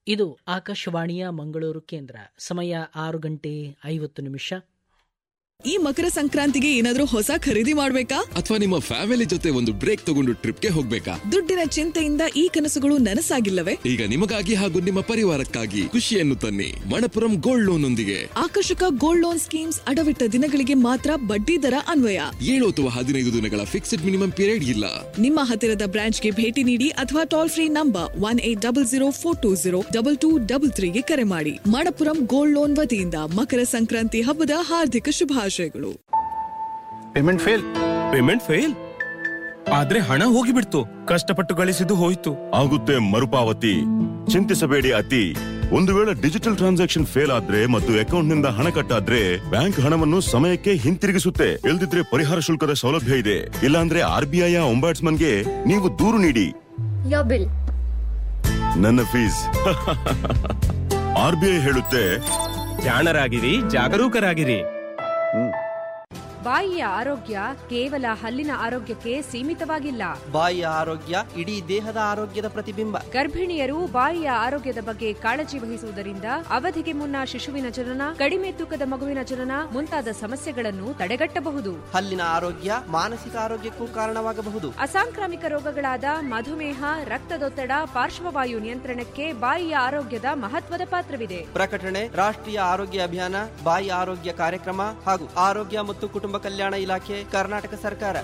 ಇದು ಆಕಾಶವಾಣಿಯ ಮಂಗಳೂರು ಕೇಂದ್ರ ಸಮಯ ಆರು ಗಂಟೆ ಐವತ್ತು ನಿಮಿಷ ಈ ಮಕರ ಸಂಕ್ರಾಂತಿಗೆ ಏನಾದ್ರೂ ಹೊಸ ಖರೀದಿ ಮಾಡ್ಬೇಕಾ ಅಥವಾ ನಿಮ್ಮ ಫ್ಯಾಮಿಲಿ ಜೊತೆ ಒಂದು ಬ್ರೇಕ್ ತಗೊಂಡು ಟ್ರಿಪ್ಗೆ ಹೋಗ್ಬೇಕಾ ದುಡ್ಡಿನ ಚಿಂತೆಯಿಂದ ಈ ಕನಸುಗಳು ನನಸಾಗಿಲ್ಲವೇ ಈಗ ನಿಮಗಾಗಿ ಹಾಗೂ ನಿಮ್ಮ ಪರಿವಾರಕ್ಕಾಗಿ ಖುಷಿಯನ್ನು ತನ್ನಿ ಮಣಪುರಂ ಗೋಲ್ಡ್ ಲೋನ್ ಒಂದಿಗೆ ಆಕರ್ಷಕ ಗೋಲ್ಡ್ ಲೋನ್ ಸ್ಕೀಮ್ಸ್ ಅಡವಿಟ್ಟ ದಿನಗಳಿಗೆ ಮಾತ್ರ ಬಡ್ಡಿ ದರ ಅನ್ವಯ ಏಳು ಅಥವಾ ಹದಿನೈದು ದಿನಗಳ ಫಿಕ್ಸ್ಡ್ ಮಿನಿಮಮ್ ಪೀರಿಯಡ್ ಇಲ್ಲ ನಿಮ್ಮ ಹತ್ತಿರದ ಬ್ರಾಂಚ್ಗೆ ಭೇಟಿ ನೀಡಿ ಅಥವಾ toll free number one eight double zero four two zero double two double ತ್ರೀಗೆ ಕರೆ ಮಾಡಿ ಮಣಪುರಂ ಗೋಲ್ಡ್ ಲೋನ್ ವತಿಯಿಂದ ಮಕರ ಸಂಕ್ರಾಂತಿ ಹಬ್ಬದ ಹಾರ್ದಿಕ ಶುಭಾಶಯಗಳು ಪೇಮೆಂಟ್ ಫೇಲ್ ಪೇಮೆಂಟ್ ಫೇಲ್ ಆದ್ರೆ ಹಣ ಹೋಗಿಬಿಡ್ತು ಕಷ್ಟಪಟ್ಟು ಗಳಿಸಿದ್ದು ಹೋಯ್ತು ಆಗುತ್ತೆ ಮರುಪಾವತಿ ಚಿಂತಿಸಬೇಡಿ ಅತಿ ಒಂದು ವೇಳೆ ಡಿಜಿಟಲ್ ಟ್ರಾನ್ಸಾಕ್ಷನ್ ಫೇಲ್ ಆದ್ರೆ ಮತ್ತು ಅಕೌಂಟ್ ನಿಂದ ಹಣ ಕಟ್ಟಾದ್ರೆ ಬ್ಯಾಂಕ್ ಹಣವನ್ನು ಸಮಯಕ್ಕೆ ಹಿಂತಿರುಗಿಸುತ್ತೆ ಇಲ್ದಿದ್ರೆ ಪರಿಹಾರ ಶುಲ್ಕದ ಸೌಲಭ್ಯ ಇದೆ ಇಲ್ಲಾಂದ್ರೆ ಆರ್ ಬಿ ಐ ಗೆ ನೀವು ದೂರು ನೀಡಿ Your bill. ನನ್ನ ಫೀಸ್ ಆರ್ ಬಿ ಐ ಹೇಳುತ್ತೆ ಜಾಣರಾಗಿರಿ ಜಾಗರೂಕರಾಗಿರಿ ಬಾಯಿಯ ಆರೋಗ್ಯ ಕೇವಲ ಹಲ್ಲಿನ ಆರೋಗ್ಯಕ್ಕೆ ಸೀಮಿತವಾಗಿಲ್ಲ ಬಾಯಿಯ ಆರೋಗ್ಯ ಇಡೀ ದೇಹದ ಆರೋಗ್ಯದ ಪ್ರತಿಬಿಂಬ ಗರ್ಭಿಣಿಯರು ಬಾಯಿಯ ಆರೋಗ್ಯದ ಬಗ್ಗೆ ಕಾಳಜಿ ವಹಿಸುವುದರಿಂದ ಅವಧಿಗೆ ಮುನ್ನ ಶಿಶುವಿನ ಜನನ ಕಡಿಮೆ ತೂಕದ ಮಗುವಿನ ಜನನ ಮುಂತಾದ ಸಮಸ್ಯೆಗಳನ್ನು ತಡೆಗಟ್ಟಬಹುದು ಹಲ್ಲಿನ ಆರೋಗ್ಯ ಮಾನಸಿಕ ಆರೋಗ್ಯಕ್ಕೂ ಕಾರಣವಾಗಬಹುದು ಅಸಾಂಕ್ರಾಮಿಕ ರೋಗಗಳಾದ ಮಧುಮೇಹ ರಕ್ತದೊತ್ತಡ ಪಾರ್ಶ್ವವಾಯು ನಿಯಂತ್ರಣಕ್ಕೆ ಬಾಯಿಯ ಆರೋಗ್ಯದ ಮಹತ್ವದ ಪಾತ್ರವಿದೆ ಪ್ರಕಟಣೆ ರಾಷ್ಟ್ರೀಯ ಆರೋಗ್ಯ ಅಭಿಯಾನ ಬಾಯಿ ಆರೋಗ್ಯ ಕಾರ್ಯಕ್ರಮ ಹಾಗೂ ಆರೋಗ್ಯ ಮತ್ತು ಕುಟುಂಬ ಕಲ್ಯಾಣ ಇಲಾಖೆ ಕರ್ನಾಟಕ ಸರ್ಕಾರ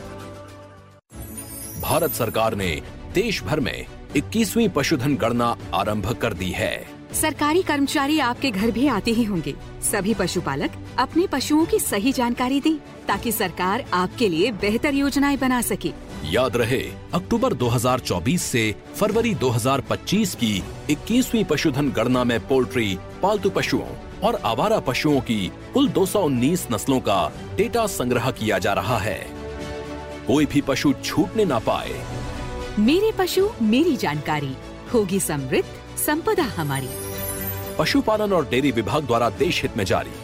भारत सरकार ने देश भर में 21वीं पशुधन गणना आरंभ कर दी है सरकारी कर्मचारी आपके घर भी आते ही होंगे सभी पशुपालक अपने पशुओं की सही जानकारी दें ताकि सरकार आपके लिए बेहतर योजनाएं बना सके याद रहे अक्टूबर 2024 से फरवरी 2025 की 21वीं पशुधन गणना में पोल्ट्री पालतू पशुओं और आवारा पशुओं की कुल 219 नस्लों का डेटा संग्रह किया जा रहा है कोई भी पशु छूटने ना पाए मेरे पशु मेरी जानकारी होगी समृद्ध संपदा हमारी पशुपालन और डेयरी विभाग द्वारा देश हित में जारी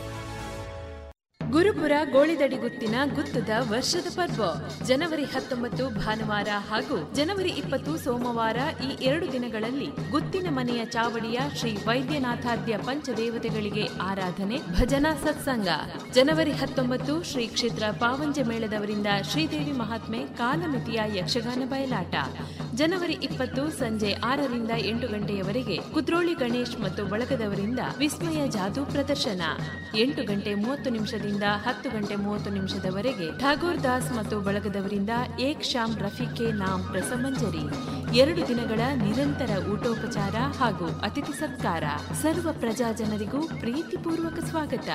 ಗುರುಪುರ ಗೋಳಿದಡಿ ಗುತ್ತಿನ ಗುತ್ತದ ವರ್ಷದ ಪರ್ವ ಜನವರಿ ಹತ್ತೊಂಬತ್ತು ಭಾನುವಾರ ಹಾಗೂ ಜನವರಿ ಇಪ್ಪತ್ತು ಸೋಮವಾರ ಈ ಎರಡು ದಿನಗಳಲ್ಲಿ ಗುತ್ತಿನ ಮನೆಯ ಚಾವಡಿಯ ಶ್ರೀ ವೈದ್ಯನಾಥಾದ್ಯ ಪಂಚದೇವತೆಗಳಿಗೆ ಆರಾಧನೆ ಭಜನಾ ಸತ್ಸಂಗ ಜನವರಿ ಹತ್ತೊಂಬತ್ತು ಶ್ರೀ ಕ್ಷೇತ್ರ ಪಾವಂಜ ಮೇಳದವರಿಂದ ಶ್ರೀದೇವಿ ಮಹಾತ್ಮೆ ಕಾಲಮಿತಿಯ ಯಕ್ಷಗಾನ ಬಯಲಾಟ ಜನವರಿ ಇಪ್ಪತ್ತು ಸಂಜೆ ಆರರಿಂದ ಎಂಟು ಗಂಟೆಯವರೆಗೆ ಕುದ್ರೋಳಿ ಗಣೇಶ್ ಮತ್ತು ಬಳಗದವರಿಂದ ವಿಸ್ಮಯ ಜಾದೂ ಪ್ರದರ್ಶನ ಎಂಟು ಗಂಟೆ ಮೂವತ್ತು ನಿಮಿಷದಿಂದ ಹತ್ತು ಗಂಟೆ ಮೂವತ್ತು ನಿಮಿಷದವರೆಗೆ ಠಾಗೋರ್ ದಾಸ್ ಮತ್ತು ಬಳಗದವರಿಂದ ಏಕ್ ಶಾಮ್ ರಫಿಕೆ ನಾಮ್ ರಸಮಂಜರಿ ಎರಡು ದಿನಗಳ ನಿರಂತರ ಊಟೋಪಚಾರ ಹಾಗೂ ಅತಿಥಿ ಸತ್ಕಾರ ಸರ್ವ ಪ್ರಜಾ ಜನರಿಗೂ ಪ್ರೀತಿಪೂರ್ವಕ ಸ್ವಾಗತ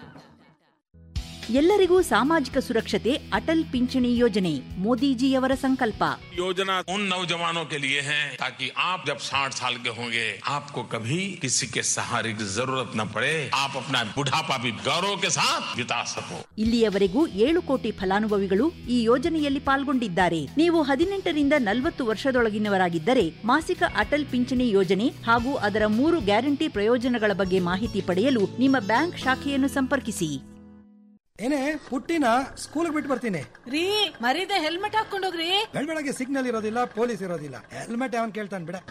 ಎಲ್ಲರಿಗೂ ಸಾಮಾಜಿಕ ಸುರಕ್ಷತೆ ಅಟಲ್ ಪಿಂಚಣಿ ಯೋಜನೆ ಮೋದಿಜಿಯವರ ಸಂಕಲ್ಪ योजना उन नौजवानों के लिए है ताकि आप जब 60 साल के होंगे आपको कभी किसी के सहारे की जरूरत न पड़े आप अपना बुढ़ापा भी गौरव के साथ बिता सको ಇಲ್ಲಿಯವರೆಗೂ ಏಳು ಕೋಟಿ ಫಲಾನುಭವಿಗಳು ಈ ಯೋಜನೆಯಲ್ಲಿ ಪಾಲ್ಗೊಂಡಿದ್ದಾರೆ ನೀವು ಹದಿನೆಂಟರಿಂದ ನಲವತ್ತು ವರ್ಷದೊಳಗಿನವರಾಗಿದ್ದರೆ ಮಾಸಿಕ ಅಟಲ್ ಪಿಂಚಣಿ ಯೋಜನೆ ಹಾಗೂ ಅದರ ಮೂರು ಗ್ಯಾರಂಟಿ ಪ್ರಯೋಜನಗಳ ಬಗ್ಗೆ ಮಾಹಿತಿ ಪಡೆಯಲು ನಿಮ್ಮ ಬ್ಯಾಂಕ್ ಶಾಖೆಯನ್ನು ಸಂಪರ್ಕಿಸಿ ಏನೇ ಪುಟ್ಟಿನ ಸ್ಕೂಲ್ ಬಿಟ್ಟು ಬರ್ತೀನಿ ರೀ ಮರೀದೆ ಹೆಲ್ಮೆಟ್ ಹಾಕೊಂಡೋಗ್ರಿ ಬೆಳಗ್ಗೆ ಸಿಗ್ನಲ್ ಇರೋದಿಲ್ಲ ಪೊಲೀಸ್ ಇರೋದಿಲ್ಲ ಹೆಲ್ಮೆಟ್ ಅವನ್ ಕೇಳ್ತಾನೆ ಬಿಡ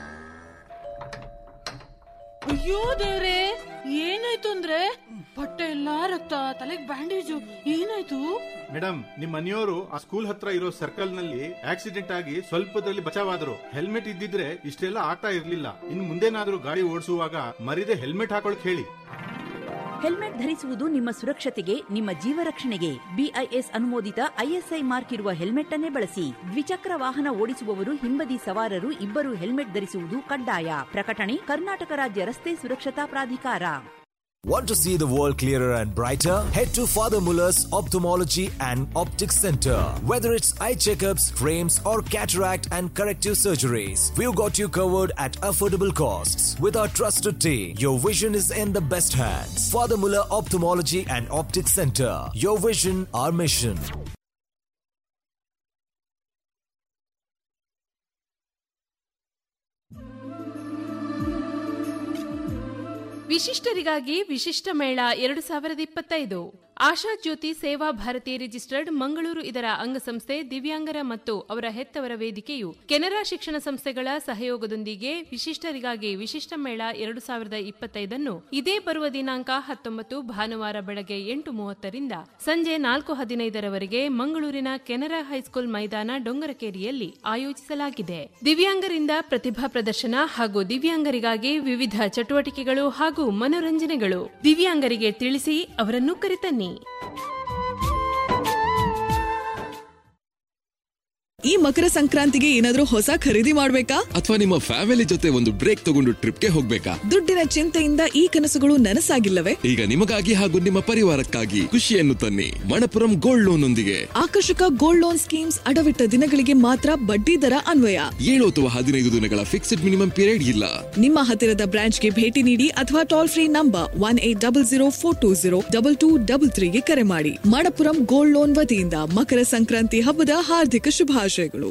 ಅಯ್ಯೋ ದೇವ್ರೆ ಏನಾಯ್ತು ಅಂದ್ರೆ ಬಟ್ಟೆ ಎಲ್ಲಾ ರಕ್ತ ತಲೆಗ್ ಬ್ಯಾಂಡೇಜು ಏನಾಯ್ತು ಮೇಡಮ್ ನಿಮ್ ಮನೆಯವರು ಆ ಸ್ಕೂಲ್ ಹತ್ರ ಇರೋ ಸರ್ಕಲ್ ನಲ್ಲಿ ಆಕ್ಸಿಡೆಂಟ್ ಆಗಿ ಸ್ವಲ್ಪದಲ್ಲಿ ಬಚಾವಾದ್ರು ಹೆಲ್ಮೆಟ್ ಇದ್ದಿದ್ರೆ ಇಷ್ಟೆಲ್ಲ ಆಗ್ತಾ ಇರ್ಲಿಲ್ಲ ಇನ್ ಮುಂದೇನಾದ್ರೂ ಗಾಡಿ ಓಡಿಸುವಾಗ ಮರಿದೆ ಹೆಲ್ಮೆಟ್ ಹಾಕೊಳಕ್ ಹೇಳಿ ಹೆಲ್ಮೆಟ್ ಧರಿಸುವುದು ನಿಮ್ಮ ಸುರಕ್ಷತೆಗೆ ನಿಮ್ಮ ಜೀವ ರಕ್ಷಣೆಗೆ ಬಿಐಎಸ್ ಅನುಮೋದಿತ ಐಎಸ್ಐ ಮಾರ್ಕ್ ಇರುವ ಹೆಲ್ಮೆಟ್ ಅನ್ನೇ ಬಳಸಿ ದ್ವಿಚಕ್ರ ವಾಹನ ಓಡಿಸುವವರು ಹಿಂಬದಿ ಸವಾರರು ಇಬ್ಬರು ಹೆಲ್ಮೆಟ್ ಧರಿಸುವುದು ಕಡ್ಡಾಯ ಪ್ರಕಟಣೆ ಕರ್ನಾಟಕ ರಾಜ್ಯ ರಸ್ತೆ ಸುರಕ್ಷತಾ ಪ್ರಾಧಿಕಾರ Want to see the world clearer and brighter? Head to Father Muller's Ophthalmology and Optics Center. Whether it's eye checkups, frames, or cataract and corrective surgeries, we've got you covered at affordable costs. With our trusted team, your vision is in the best hands. Father Muller Ophthalmology and Optics Center. Your vision, our mission. ವಿಶಿಷ್ಟರಿಗಾಗಿ ವಿಶಿಷ್ಟ ಮೇಳ ಎರಡು ಸಾವಿರದ ಇಪ್ಪತ್ತೈದು ಆಶಾ ಜ್ಯೋತಿ ಸೇವಾ Bharati registered Mangaluru ಇದರ ಅಂಗಸಂಸ್ಥೆ ದಿವ್ಯಾಂಗರ ಮತ್ತು ಅವರ ಹೆತ್ತವರ ವೇದಿಕೆಯು ಕೆನರಾ ಶಿಕ್ಷಣ ಸಂಸ್ಥೆಗಳ ಸಹಯೋಗದೊಂದಿಗೆ ವಿಶಿಷ್ಟರಿಗಾಗಿ ವಿಶಿಷ್ಟ ಮೇಳ ಎರಡು ಸಾವಿರದ ಇಪ್ಪತ್ತೈದನ್ನು ಇದೇ ಬರುವ ದಿನಾಂಕ ಹತ್ತೊಂಬತ್ತು ಭಾನುವಾರ ಬೆಳಗ್ಗೆ ಎಂಟು ಮೂವತ್ತರಿಂದ ಸಂಜೆ ನಾಲ್ಕು ಹದಿನೈದರವರೆಗೆ ಮಂಗಳೂರಿನ ಕೆನರಾ ಹೈಸ್ಕೂಲ್ ಮೈದಾನ ಡೊಂಗರಕೇರಿಯಲ್ಲಿ ಆಯೋಜಿಸಲಾಗಿದೆ ದಿವ್ಯಾಂಗರಿಂದ ಪ್ರತಿಭಾ ಪ್ರದರ್ಶನ ಹಾಗೂ ದಿವ್ಯಾಂಗರಿಗಾಗಿ ವಿವಿಧ ಚಟುವಟಿಕೆಗಳು ಹಾಗೂ ಮನೋರಂಜನೆಗಳು ದಿವ್ಯಾಂಗರಿಗೆ ತಿಳಿಸಿ ಅವರನ್ನು ಕರೆತನ್ನಿ ಈ ಮಕರ ಸಂಕ್ರಾಂತಿಗೆ ಏನಾದ್ರೂ ಹೊಸ ಖರೀದಿ ಮಾಡ್ಬೇಕಾ ಅಥವಾ ನಿಮ್ಮ ಫ್ಯಾಮಿಲಿ ಜೊತೆ ಒಂದು ಬ್ರೇಕ್ ತಗೊಂಡು ಟ್ರಿಪ್ಗೆ ಹೋಗ್ಬೇಕಾ ದುಡ್ಡಿನ ಚಿಂತೆಯಿಂದ ಈ ಕನಸುಗಳು ನನಸಾಗಿಲ್ಲವೇ ಈಗ ನಿಮಗಾಗಿ ಹಾಗೂ ನಿಮ್ಮ ಪರಿವಾರಕ್ಕಾಗಿ ಖುಷಿಯನ್ನು ತನ್ನಿ ಮಣಪುರಂ ಗೋಲ್ಡ್ ಲೋನ್ ಒಂದಿಗೆ ಆಕರ್ಷಕ ಗೋಲ್ಡ್ ಲೋನ್ ಸ್ಕೀಮ್ಸ್ ಅಡವಿಟ್ಟ ದಿನಗಳಿಗೆ ಮಾತ್ರ ಬಡ್ಡಿ ದರ ಅನ್ವಯ ಏಳು ಅಥವಾ ಹದಿನೈದು ದಿನಗಳ ಫಿಕ್ಸ್ಡ್ ಮಿನಿಮಮ್ ಪೀರಿಯಡ್ ಇಲ್ಲ ನಿಮ್ಮ ಹತ್ತಿರದ ಬ್ರಾಂಚ್ಗೆ ಭೇಟಿ ನೀಡಿ ಅಥವಾ toll free number one eight double zero four two zero double two double ತ್ರೀಗೆ ಕರೆ ಮಾಡಿ ಮಣಪುರಂ ಗೋಲ್ಡ್ ಲೋನ್ ವತಿಯಿಂದ ಮಕರ ಸಂಕ್ರಾಂತಿ ಹಬ್ಬದ ಹಾರ್ದಿಕ ಶುಭಾಶಯಗಳು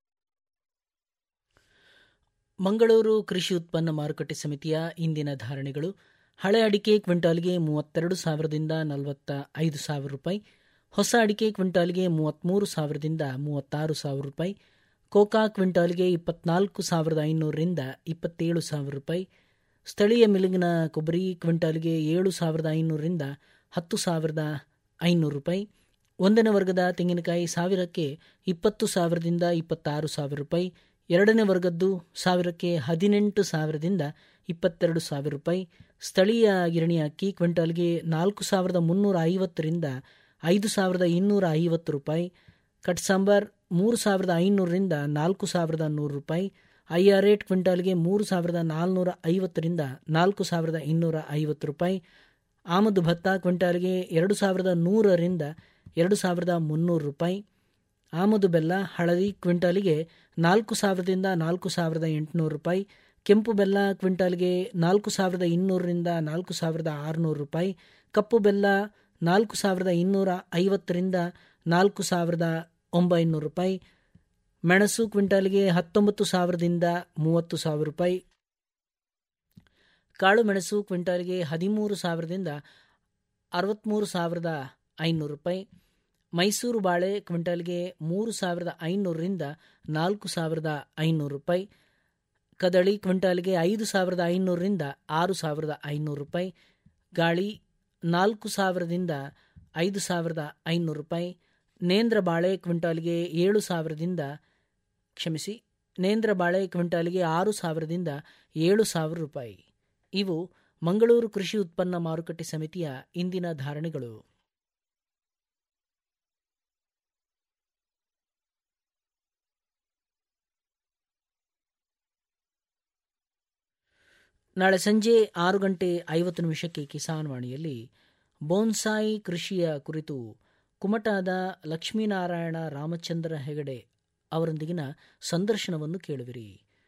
ಮಂಗಳೂರು ಕೃಷಿ ಉತ್ಪನ್ನ ಮಾರುಕಟ್ಟೆ ಸಮಿತಿಯ ಇಂದಿನ ಧಾರಣೆಗಳು ಹಳೆ ಅಡಿಕೆ ಕ್ವಿಂಟಾಲ್ಗೆ ಮೂವತ್ತೆರಡು ಸಾವಿರದಿಂದ ನಲವತ್ತ ಐದು ಸಾವಿರ ರೂಪಾಯಿ ಹೊಸ ಅಡಿಕೆ ಕ್ವಿಂಟಾಲ್ಗೆ ಮೂವತ್ತ್ಮೂರು ಸಾವಿರದಿಂದ ಮೂವತ್ತಾರು ಸಾವಿರ ರೂಪಾಯಿ ಕೋಕಾ ಕ್ವಿಂಟಾಲ್ಗೆ ಇಪ್ಪತ್ನಾಲ್ಕು ಸಾವಿರದ ಐನೂರರಿಂದ ಇಪ್ಪತ್ತೇಳು ಸಾವಿರ ರೂಪಾಯಿ ಸ್ಥಳೀಯ ಮಿಲುಗಿನ ಕೊಬ್ಬರಿ ಕ್ವಿಂಟಾಲ್ಗೆ ಏಳು ಸಾವಿರದ ಐನೂರರಿಂದ ಹತ್ತು ಸಾವಿರದ ಐನೂರು ರೂಪಾಯಿ ಒಂದನೇ ವರ್ಗದ ತೆಂಗಿನಕಾಯಿ ಸಾವಿರಕ್ಕೆ ಇಪ್ಪತ್ತು ಸಾವಿರದಿಂದ ಇಪ್ಪತ್ತಾರು ಸಾವಿರ ರೂಪಾಯಿ ಎರಡನೇ ವರ್ಗದ್ದು ಸಾವಿರಕ್ಕೆ ಹದಿನೆಂಟು ಸಾವಿರದಿಂದ ಇಪ್ಪತ್ತೆರಡು ಸಾವಿರ ರೂಪಾಯಿ ಸ್ಥಳೀಯ ಗಿರಣಿ ಅಕ್ಕಿ ಕ್ವಿಂಟಾಲ್ಗೆ ನಾಲ್ಕು ಸಾವಿರದ ಮುನ್ನೂರ ಐವತ್ತರಿಂದ ಐದು ಸಾವಿರದ ಇನ್ನೂರ ಐವತ್ತು ರೂಪಾಯಿ ಕಟ್ ಸಾಂಬಾರ್ ಮೂರು ಸಾವಿರದ ಐನೂರರಿಂದ ನಾಲ್ಕು ಸಾವಿರದ ನೂರು ರೂಪಾಯಿ ಐ ಆರ್ ರೇಟ್ ಕ್ವಿಂಟಾಲ್ಗೆ ಮೂರು ಸಾವಿರದ ನಾಲ್ನೂರ ಐವತ್ತರಿಂದ ನಾಲ್ಕು ಸಾವಿರದ ಇನ್ನೂರ ಐವತ್ತು ರೂಪಾಯಿ ಆಮದು ಭತ್ತ ಕ್ವಿಂಟಾಲ್ಗೆ ಎರಡು ಸಾವಿರದ ನೂರರಿಂದ ಎರಡು ಸಾವಿರದ ಮುನ್ನೂರು ರೂಪಾಯಿ ಆಮದು ಬೆಲ್ಲ ಹಳದಿ ಕ್ವಿಂಟಾಲಿಗೆ ನಾಲ್ಕು ಸಾವಿರದಿಂದ ನಾಲ್ಕು ಸಾವಿರದ ಎಂಟುನೂರು ರೂಪಾಯಿ ಕೆಂಪು ಬೆಲ್ಲ ಕ್ವಿಂಟಾಲ್ಗೆ ನಾಲ್ಕು ಸಾವಿರದ ಇನ್ನೂರರಿಂದ ನಾಲ್ಕು ಸಾವಿರದ ಆರುನೂರು ರೂಪಾಯಿ ಕಪ್ಪು ಬೆಲ್ಲ ನಾಲ್ಕು ಸಾವಿರದ ಇನ್ನೂರ ಐವತ್ತರಿಂದ ನಾಲ್ಕು ಸಾವಿರದ ಒಂಬೈನೂರು ರೂಪಾಯಿ ಮೆಣಸು ಕ್ವಿಂಟಾಲ್ಗೆ ಹತ್ತೊಂಬತ್ತು ಸಾವಿರದಿಂದ ಮೂವತ್ತು ಸಾವಿರ ರೂಪಾಯಿ ಕಾಳು ಮೆಣಸು ಕ್ವಿಂಟಾಲ್ಗೆ ಹದಿಮೂರು ಸಾವಿರದಿಂದ ಅರವತ್ತ್ಮೂರು ಸಾವಿರದ ಐನೂರು ರೂಪಾಯಿ ಮೈಸೂರು ಬಾಳೆ ಕ್ವಿಂಟಾಲ್ಗೆ ಮೂರು ಸಾವಿರದ ಐನೂರರಿಂದ ನಾಲ್ಕು ಸಾವಿರದ ಐನೂರು ರೂಪಾಯಿ ಕದಳಿ ಕ್ವಿಂಟಾಲ್ಗೆ ಐದು ಸಾವಿರದ ಐನೂರರಿಂದ ಆರು ಸಾವಿರದ ಐನೂರು ರೂಪಾಯಿ ಗಾಳಿ ನಾಲ್ಕು ಸಾವಿರದಿಂದ ಐದು ಸಾವಿರದ ಐನೂರು ರೂಪಾಯಿ ನೇಂದ್ರ ಬಾಳೆ ಕ್ವಿಂಟಾಲ್ಗೆ ಏಳು ಸಾವಿರದಿಂದ ಕ್ಷಮಿಸಿ ನೇಂದ್ರ ಬಾಳೆ ಕ್ವಿಂಟಾಲ್ಗೆ ಆರು ಸಾವಿರದಿಂದ ಏಳು ಸಾವಿರ ರೂಪಾಯಿ ಇವು ಮಂಗಳೂರು ಕೃಷಿ ಉತ್ಪನ್ನ ಮಾರುಕಟ್ಟೆ ಸಮಿತಿಯ ಇಂದಿನ ಧಾರಣೆಗಳು ನಾಳೆ ಸಂಜೆ ಆರು ಗಂಟೆ ಐವತ್ತು ನಿಮಿಷಕ್ಕೆ ಕಿಸಾನ್ ವಾಣಿಯಲ್ಲಿ ಬೋನ್ಸಾಯಿ ಕೃಷಿಯ ಕುರಿತು ಕುಮಟಾದ ಲಕ್ಷ್ಮೀನಾರಾಯಣ ರಾಮಚಂದ್ರ ಹೆಗಡೆ ಅವರೊಂದಿಗಿನ ಸಂದರ್ಶನವನ್ನು ಕೇಳುವಿರಿ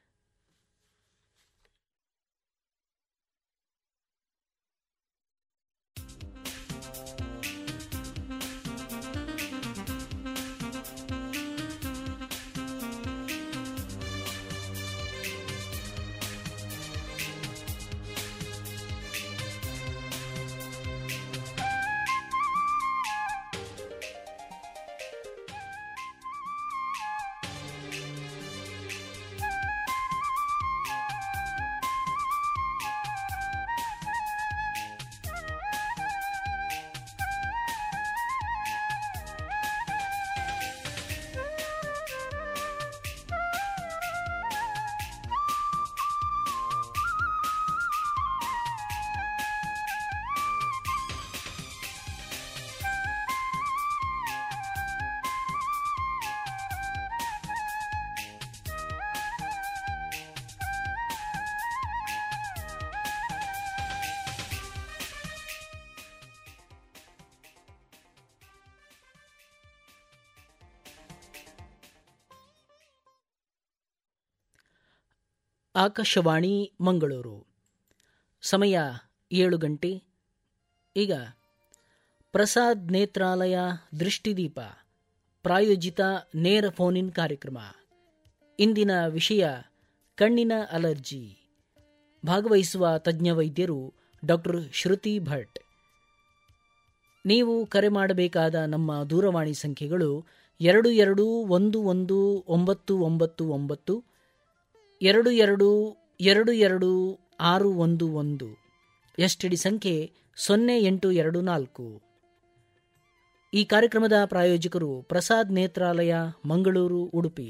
ಆಕಾಶವಾಣಿ ಮಂಗಳೂರು ಸಮಯ ಏಳು ಗಂಟೆ ಈಗ ಪ್ರಸಾದ್ ನೇತ್ರಾಲಯ ದೃಷ್ಟಿದೀಪ ಪ್ರಾಯೋಜಿತ ನೇರ ಫೋನ್ ಕಾರ್ಯಕ್ರಮ ಇಂದಿನ ವಿಷಯ ಕಣ್ಣಿನ ಅಲರ್ಜಿ ಭಾಗವಹಿಸುವ ತಜ್ಞ ವೈದ್ಯರು ಡಾಕ್ಟರ್ ಶ್ರುತಿ ಭಟ್ ನೀವು ಕರೆ ಮಾಡಬೇಕಾದ ನಮ್ಮ ದೂರವಾಣಿ ಸಂಖ್ಯೆಗಳು ಎರಡು ಎರಡು ಒಂದು ಒಂದು ಒಂಬತ್ತು ಒಂಬತ್ತು ಒಂಬತ್ತು ಎರಡು ಎರಡು ಎರಡು ಎರಡು ಆರು ಒಂದು ಒಂದು ಎಸ್ ಟಿ ಡಿ ಸಂಖ್ಯೆ ಸೊನ್ನೆ ಎಂಟು ಎರಡು ನಾಲ್ಕು ಈ ಕಾರ್ಯಕ್ರಮದ ಪ್ರಾಯೋಜಕರು ಪ್ರಸಾದ್ ನೇತ್ರಾಲಯ ಮಂಗಳೂರು ಉಡುಪಿ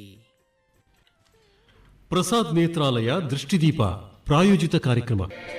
ಪ್ರಸಾದ್ ನೇತ್ರಾಲಯ ದೃಷ್ಟಿದೀಪ ಪ್ರಾಯೋಜಿತ ಕಾರ್ಯಕ್ರಮ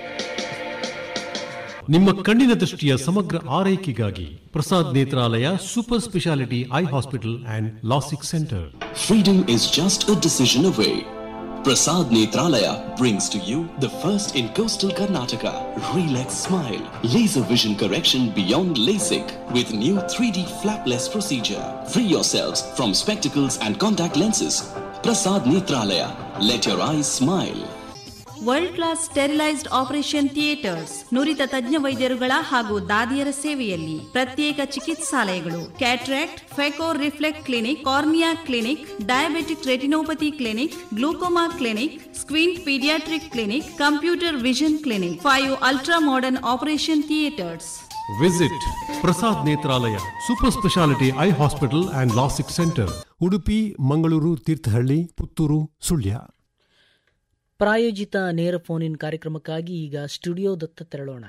ನಿಮ್ಮ ಕಣ್ಣಿನ ದೃಷ್ಟಿಯ ಸಮಗ್ರ ಆರೈಕೆಗಾಗಿ Prasad Netralaya super speciality eye hospital and LASIK centre Freedom is just a decision away. Prasad Netralaya brings to you the first in coastal Karnataka Relax Smile Laser Vision Correction Beyond LASIK with new 3D flapless procedure. Free yourselves from spectacles and contact lenses. Prasad Netralaya. Let your eyes smile. World class sterilised operation theatres ನುರಿತ ತಜ್ಞ ವೈದ್ಯರುಗಳ ಹಾಗೂ ದಾದಿಯರ ಸೇವೆಯಲ್ಲಿ ಪ್ರತ್ಯೇಕ ಚಿಕಿತ್ಸಾಲಯಗಳು cataract phaco reflect clinic cornea clinic diabetic retinopathy clinic glaucoma clinic squint paediatric clinic computer vision clinic five ultra modern operation theatres visit Prasad Netralaya super speciality eye hospital and LASIK centre Udupi Mangaluru Thirthahalli Puttur Sullia ಪ್ರಾಯೋಜಿತ ನೇರ ಫೋನ್ ಇನ್ ಕಾರ್ಯಕ್ರಮಕ್ಕಾಗಿ ಈಗ ಸ್ಟುಡಿಯೋದತ್ತ ತೆರಳೋಣ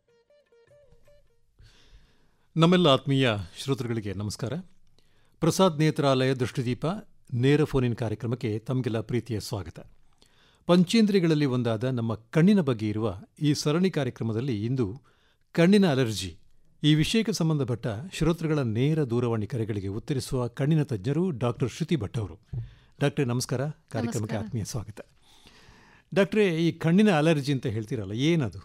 ನಮ್ಮೆಲ್ಲ ಆತ್ಮೀಯ ಶ್ರೋತೃಗಳಿಗೆ ನಮಸ್ಕಾರ ಪ್ರಸಾದ್ ನೇತ್ರಾಲಯ ದೃಷ್ಟಿದೀಪ ನೇರ phone-in ಕಾರ್ಯಕ್ರಮಕ್ಕೆ ತಮಗೆಲ್ಲ ಪ್ರೀತಿಯ ಸ್ವಾಗತ ಪಂಚೇಂದ್ರಿಯಗಳಲ್ಲಿ ಒಂದಾದ ನಮ್ಮ ಕಣ್ಣಿನ ಬಗ್ಗೆ ಇರುವ ಈ ಸರಣಿ ಕಾರ್ಯಕ್ರಮದಲ್ಲಿ ಇಂದು ಕಣ್ಣಿನ ಅಲರ್ಜಿ ಈ ವಿಷಯಕ್ಕೆ ಸಂಬಂಧಪಟ್ಟ ಶ್ರೋತೃಗಳ ನೇರ ದೂರವಾಣಿ ಕರೆಗಳಿಗೆ ಉತ್ತರಿಸುವ ಕಣ್ಣಿನ ತಜ್ಞರು ಡಾಕ್ಟರ್ ಶ್ರುತಿ ಭಟ್ ಅವರು ಡಾಕ್ಟ್ರೇ ನಮಸ್ಕಾರ ಕಾರ್ಯಕ್ರಮಕ್ಕೆ ನಮಸ್ಕಾರ. ಆತ್ಮೀಯ ಸ್ವಾಗತ ಡಾಕ್ಟ್ರೇ ಈ ಕಣ್ಣಿನ ಅಲರ್ಜಿ ಅಂತ ಹೇಳ್ತೀರಲ್ಲ ಏನದು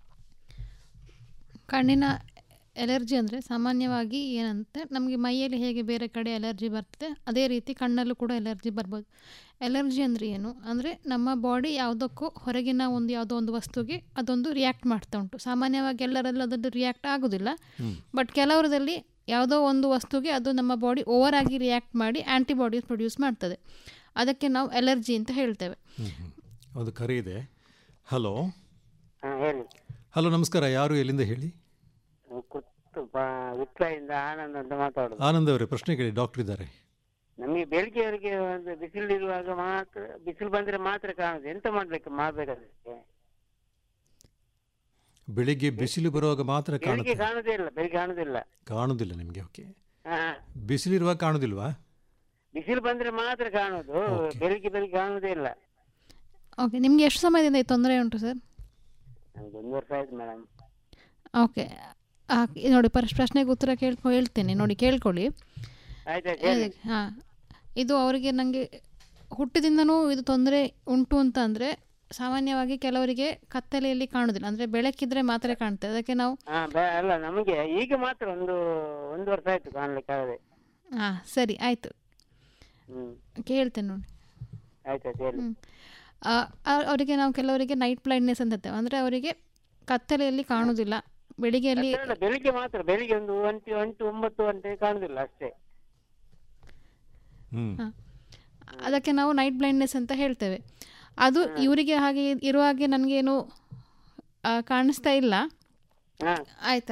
ಕಣ್ಣಿನ ಎಲರ್ಜಿ ಅಂದರೆ ಸಾಮಾನ್ಯವಾಗಿ ಏನಂತೆ ನಮಗೆ ಮೈಯಲ್ಲಿ ಹೇಗೆ ಬೇರೆ ಕಡೆ ಎಲರ್ಜಿ ಬರ್ತದೆ ಅದೇ ರೀತಿ ಕಣ್ಣಲ್ಲೂ ಕೂಡ ಎಲರ್ಜಿ ಬರ್ಬೋದು ಎಲರ್ಜಿ ಅಂದರೆ ಏನು ಅಂದರೆ ನಮ್ಮ ಬಾಡಿ ಯಾವುದಕ್ಕೂ ಹೊರಗಿನ ಒಂದು ಯಾವುದೋ ಒಂದು ವಸ್ತುಗೆ ಅದೊಂದು ರಿಯಾಕ್ಟ್ ಮಾಡ್ತಾ ಉಂಟು ಸಾಮಾನ್ಯವಾಗಿ ಎಲ್ಲರಲ್ಲಿ ಅದನ್ನು ರಿಯಾಕ್ಟ್ ಆಗೋದಿಲ್ಲ ಬಟ್ ಕೆಲವರದಲ್ಲಿ ಯಾವುದೋ ಒಂದು ವಸ್ತುಗೆ ಅದು ನಮ್ಮ ಬಾಡಿ ಓವರ್ ಆಗಿ ರಿಯಾಕ್ಟ್ ಮಾಡಿ ಆ್ಯಂಟಿಬಾಡೀಸ್ ಪ್ರೊಡ್ಯೂಸ್ ಮಾಡ್ತದೆ ಅದಕ್ಕೆ ನಾವು ಎಲರ್ಜಿ ಅಂತ ಹೇಳ್ತೇವೆ ಒಂದು ಕರೆ ಇದೆ ಹಲೋ ಹೇಳಿ ಹಲೋ ನಮಸ್ಕಾರ ಯಾರು ಎಲ್ಲಿಂದ ಹೇಳಿ ಕುತ್ತು ಉತ್ಲಾಯಿಂದ ಆನಂದ್ ಅಂತ ಮಾತಾಡುದು ಆನಂದ್ ಅವರೇ ಪ್ರಶ್ನೆ ಕೇಳಿ ಡಾಕ್ಟರ್ ಇದ್ದಾರೆ ನಮಗೆ ಬೆಳಿಗ್ಗೆವರೆಗೆ ಒಂದು ಬಿಸಿಲಿರುವಾಗ ಮಾತ್ರ ಬಿಸಿಲು ಬಂದ್ರೆ ಮಾತ್ರ ಕಾಣುದು ಎಂತ ಮಾಡ್ಬೇಕು ಮಾಡ್ಬೇಕಾದ್ರೆ ಬೆಳಿಗ್ಗೆ ಬಿಸಿಲು ಬರುವಾಗ ಮಾತ್ರ ಬೆಳಿಗ್ಗೆ ಕಾಣುತ್ತೆ ಕಾಣುದೇ ಇಲ್ಲ ಬೆಳಿಗ್ಗೆ ಕಾಣುದಿಲ್ಲ ಕಾಣುದಿಲ್ಲ ನಿಮಗೆ ಓಕೆ ಹಾ ಬಿಸಿಲಿರುವಾಗ ಕಾಣುದಿಲ್ವಾ ಬಿಸಿಲು ಬಂದ್ರೆ ಮಾತ್ರ ಕಾಣುದು ಬೆಳಿಗ್ಗೆ ಬೆಳಿಗ್ಗೆ ಕಾಣುದೇ ಇಲ್ಲ ಓಕೆ ನಿಮಗೆ ಎಷ್ಟು ಸಮಯದಿಂದ ಈ ತೊಂದರೆ ಉಂಟು ಸರ್ ನಮ್ಗೆ ಒಂದು ವರ್ಷ ಆಯ್ತು ಮೇಡಮ್ ಓಕೆ ಆ, ಇದು ನೋಡಿ ಪರಸ್ ಪ್ರಶ್ನೆಗೆ ಉತ್ತರ ಕೇಳ್ಕೊ ಹೇಳ್ತೇನೆ ನೋಡಿ ಕೇಳ್ಕೊಳ್ಳಿ ಆಯ್ತಾಯ್ತು ಹೇಳಿ ಹಾಂ ಇದು ಅವರಿಗೆ ನನಗೆ ಹುಟ್ಟಿದಿಂದನೂ ಇದು ತೊಂದರೆ ಉಂಟು ಅಂತ ಅಂದರೆ ಸಾಮಾನ್ಯವಾಗಿ ಕೆಲವರಿಗೆ ಕತ್ತಲೆಯಲ್ಲಿ ಕಾಣುದಿಲ್ಲ ಅಂದರೆ ಬೆಳಕಿದ್ರೆ ಮಾತ್ರ ಕಾಣುತ್ತೆ ಅದಕ್ಕೆ ನಾವು ಹಾ ಬ- ಅಲ್ಲ ನಮಗೆ ಈಗ ಮಾತ್ರ ಒಂದು ಒಂದು ವರ್ಷ ಆಯ್ತು ಕಾಣ್ಲಿಕ್ಕೆ ಆಗದೆ ಹಾಂ ಸರಿ ಆಯಿತು ಹ್ಮ್ ಕೇಳ್ತೇನೆ ನೋಡಿ ಆಯ್ತಾಯ್ತು ಹೇಳಿ ಹ್ಮ್. ಆ, ಆ- ಅವರಿಗೆ ನಾವು ಕೆಲವರಿಗೆ ನೈಟ್ ಬ್ಲೈಂಡ್ನೆಸ್ ಅಂತ ಹೇಳ್ತೇವೆ ಅಂದರೆ ಅವರಿಗೆ ಕತ್ತಲೆಯಲ್ಲಿ ಕಾಣುವುದಿಲ್ಲ ಬೆಳಿಗ್ಗೆಯಲ್ಲಿ ಅಲ್ಲ, ಬೆಳಿಗ್ಗೆ ಮಾತ್ರ ಬೆಳಿಗ್ಗೆ ಒಂದು ಎಂಟು ಎಂಟು ಒಂಬತ್ತು ಗಂಟೆ ಕಾಣುದಿಲ್ಲ ಅಷ್ಟೇ ಹಾ. ಅದಕ್ಕೆ ನಾವು ನೈಟ್ ಬ್ಲೈಂಡ್ನೆಸ್ ಅಂತ ಹೇಳ್ತೇವೆ ಅದು ಇವರಿಗೆ ಹಾಗೆ ಇರುವಾಗೆ ನನಗೇನು ಆ, ಕಾಣಿಸ್ತಾ ಇಲ್ಲ ಹಾ ಆಯ್ತಾ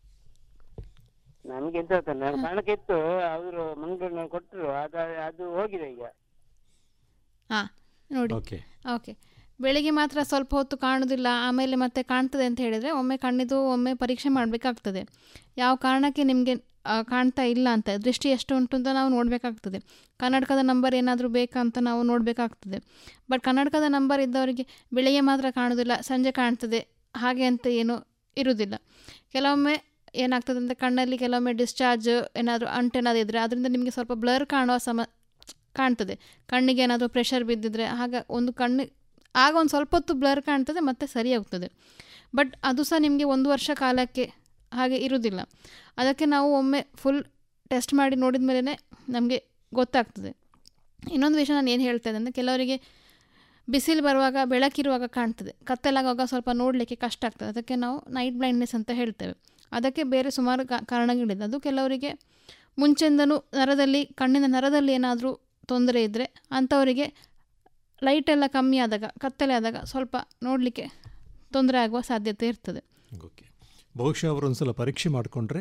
ನಮ್ಗೆ ಎಂತ ಗೊತ್ತಾ ನಾನು ಕಾರಣಕ್ಕೆ ಇತ್ತು ಅವರು ಮಂಗಳೂರಿನಲ್ಲಿ ಕೊಟ್ಟರು ಅದು ಅದು ಹೋಗಿದೆ ಈಗ ಹಾಂ ನೋಡಿ ಓಕೆ ಓಕೆ ಬೆಳಿಗ್ಗೆ ಮಾತ್ರ ಸ್ವಲ್ಪ ಹೊತ್ತು ಕಾಣೋದಿಲ್ಲ ಆಮೇಲೆ ಮತ್ತೆ ಕಾಣ್ತದೆ ಅಂತ ಹೇಳಿದರೆ ಒಮ್ಮೆ ಕಣ್ಣಿದು ಒಮ್ಮೆ ಪರೀಕ್ಷೆ ಮಾಡಬೇಕಾಗ್ತದೆ ಯಾವ ಕಾರಣಕ್ಕೆ ನಿಮಗೆ ಕಾಣ್ತಾ ಇಲ್ಲ ಅಂತ ದೃಷ್ಟಿ ಎಷ್ಟು ಉಂಟು ಅಂತ ನಾವು ನೋಡಬೇಕಾಗ್ತದೆ ಕನ್ನಡಕದ ನಂಬರ್ ಏನಾದರೂ ಬೇಕಾ ಅಂತ ನಾವು ನೋಡಬೇಕಾಗ್ತದೆ ಬಟ್ ಕನ್ನಡಕದ ನಂಬರ್ ಇದ್ದವರಿಗೆ ಬೆಳಿಗ್ಗೆ ಮಾತ್ರ ಕಾಣೋದಿಲ್ಲ ಸಂಜೆ ಕಾಣ್ತದೆ ಹಾಗೆ ಅಂತ ಏನು ಇರುವುದಿಲ್ಲ ಕೆಲವೊಮ್ಮೆ ಏನಾಗ್ತದೆ ಅಂದರೆ ಕಣ್ಣಲ್ಲಿ ಕೆಲವೊಮ್ಮೆ ಡಿಸ್ಚಾರ್ಜ್ ಏನಾದರೂ ಅಂಟೇನಾದ್ರು ಇದ್ದರೆ ಅದರಿಂದ ನಿಮಗೆ ಸ್ವಲ್ಪ ಬ್ಲರ್ ಕಾಣುವ ಸಮ ಕಾಣ್ತದೆ ಕಣ್ಣಿಗೆ ಏನಾದರೂ ಪ್ರೆಷರ್ ಬಿದ್ದಿದ್ರೆ ಆಗ ಒಂದು ಕಣ್ಣು ಆಗ ಒಂದು ಸ್ವಲ್ಪ ಹೊತ್ತು ಬ್ಲರ್ ಕಾಣ್ತದೆ ಮತ್ತೆ ಸರಿ ಹೋಗ್ತದೆ ಬಟ್ ಅದು ಸಹ ನಿಮಗೆ ಒಂದು ವರ್ಷ ಕಾಲಕ್ಕೆ ಹಾಗೆ ಇರುವುದಿಲ್ಲ ಅದಕ್ಕೆ ನಾವು ಒಮ್ಮೆ ಫುಲ್ ಟೆಸ್ಟ್ ಮಾಡಿ ನೋಡಿದ ಮೇಲೇ ನಮಗೆ ಗೊತ್ತಾಗ್ತದೆ ಇನ್ನೊಂದು ವಿಷಯ ನಾನು ಏನು ಹೇಳ್ತಾ ಇದ್ದೆ ಅಂದರೆ ಕೆಲವರಿಗೆ ಬಿಸಿಲು ಬರುವಾಗ ಬೆಳಕಿರುವಾಗ ಕಾಣ್ತದೆ ಕತ್ತಲಾಗುವಾಗ ಸ್ವಲ್ಪ ನೋಡಲಿಕ್ಕೆ ಕಷ್ಟ ಆಗ್ತದೆ ಅದಕ್ಕೆ ನಾವು ನೈಟ್ ಬ್ಲೈಂಡ್ನೆಸ್ ಅಂತ ಹೇಳ್ತೇವೆ ಅದಕ್ಕೆ ಬೇರೆ ಸುಮಾರು ಕಾ- ಕಾರಣಗಳಿದೆ ಅದು ಕೆಲವರಿಗೆ ಮುಂಚೆಯಿಂದನೂ ನರದಲ್ಲಿ ಕಣ್ಣಿನ ನರದಲ್ಲಿ ಏನಾದರೂ ತೊಂದರೆ ಇದ್ದರೆ ಅಂಥವರಿಗೆ ಲೈಟೆಲ್ಲ ಕಮ್ಮಿ ಆದಾಗ ಕತ್ತಲೆ ಆದಾಗ ಸ್ವಲ್ಪ ನೋಡಲಿಕ್ಕೆ ತೊಂದರೆ ಆಗುವ ಸಾಧ್ಯತೆ ಇರ್ತದೆ ಬಹುಶಃ ಅವರು ಒಂದ್ಸಲ ಪರೀಕ್ಷೆ ಮಾಡಿಕೊಂಡ್ರೆ